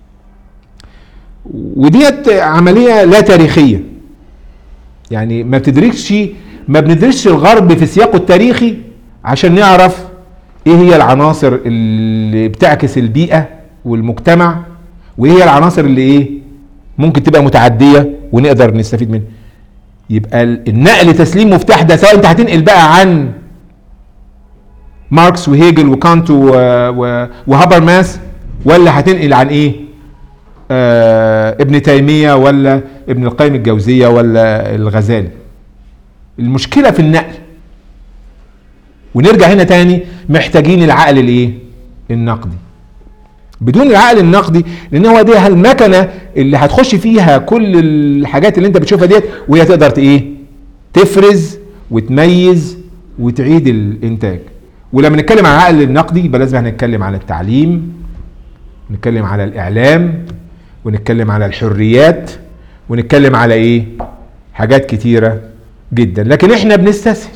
وديت عمليه لا تاريخيه يعني ما بتدركش ما بندرسش الغرب في سياقه التاريخي عشان نعرف ايه هي العناصر اللي بتعكس البيئه والمجتمع وايه هي العناصر اللي ايه ممكن تبقى متعديه ونقدر نستفيد منها يبقى ال- النقل تسليم مفتاح ده سواء انت هتنقل بقى عن ماركس وهيجل وكانت و- و- وهابرماس ولا هتنقل عن ايه آه ابن تيمية ولا ابن القيم الجوزية ولا الغزالي المشكلة في النقل ونرجع هنا تاني محتاجين العقل الايه النقدي بدون العقل النقدي لان هو دي المكنه اللي هتخش فيها كل الحاجات اللي انت بتشوفها ديت وهي تقدر ت- ايه تفرز وتميز وتعيد الانتاج ولما نتكلم عن العقل النقدي يبقى لازم هنتكلم على التعليم نتكلم على الاعلام ونتكلم على الحريات ونتكلم على ايه حاجات كتيره جدا لكن احنا بنستسهل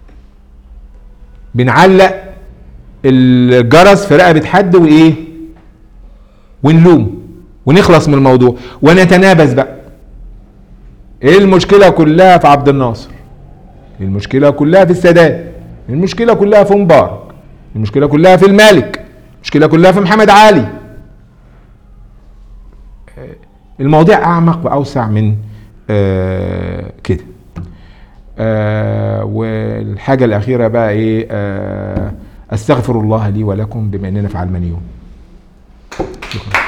بنعلق الجرس في رقبه حد وايه ونلوم ونخلص من الموضوع ونتنابز بقى ايه المشكله كلها في عبد الناصر المشكله كلها في السادات المشكله كلها في مبارك المشكله كلها في الملك المشكله كلها في محمد علي آه، المواضيع اعمق واوسع من آه كده آه والحاجه الاخيره بقى ايه آه استغفر الله لي ولكم بما اننا في علمانيون شكرا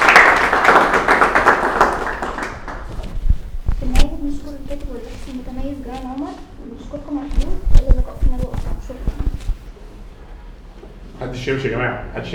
في النهاية بنشكر الكاتب والباحث المتميز جمال عمر ونشكركم على الحضور إلى اللقاء في ندوة أخرى شكرا محدش محدش يمشي يا جماعه محدش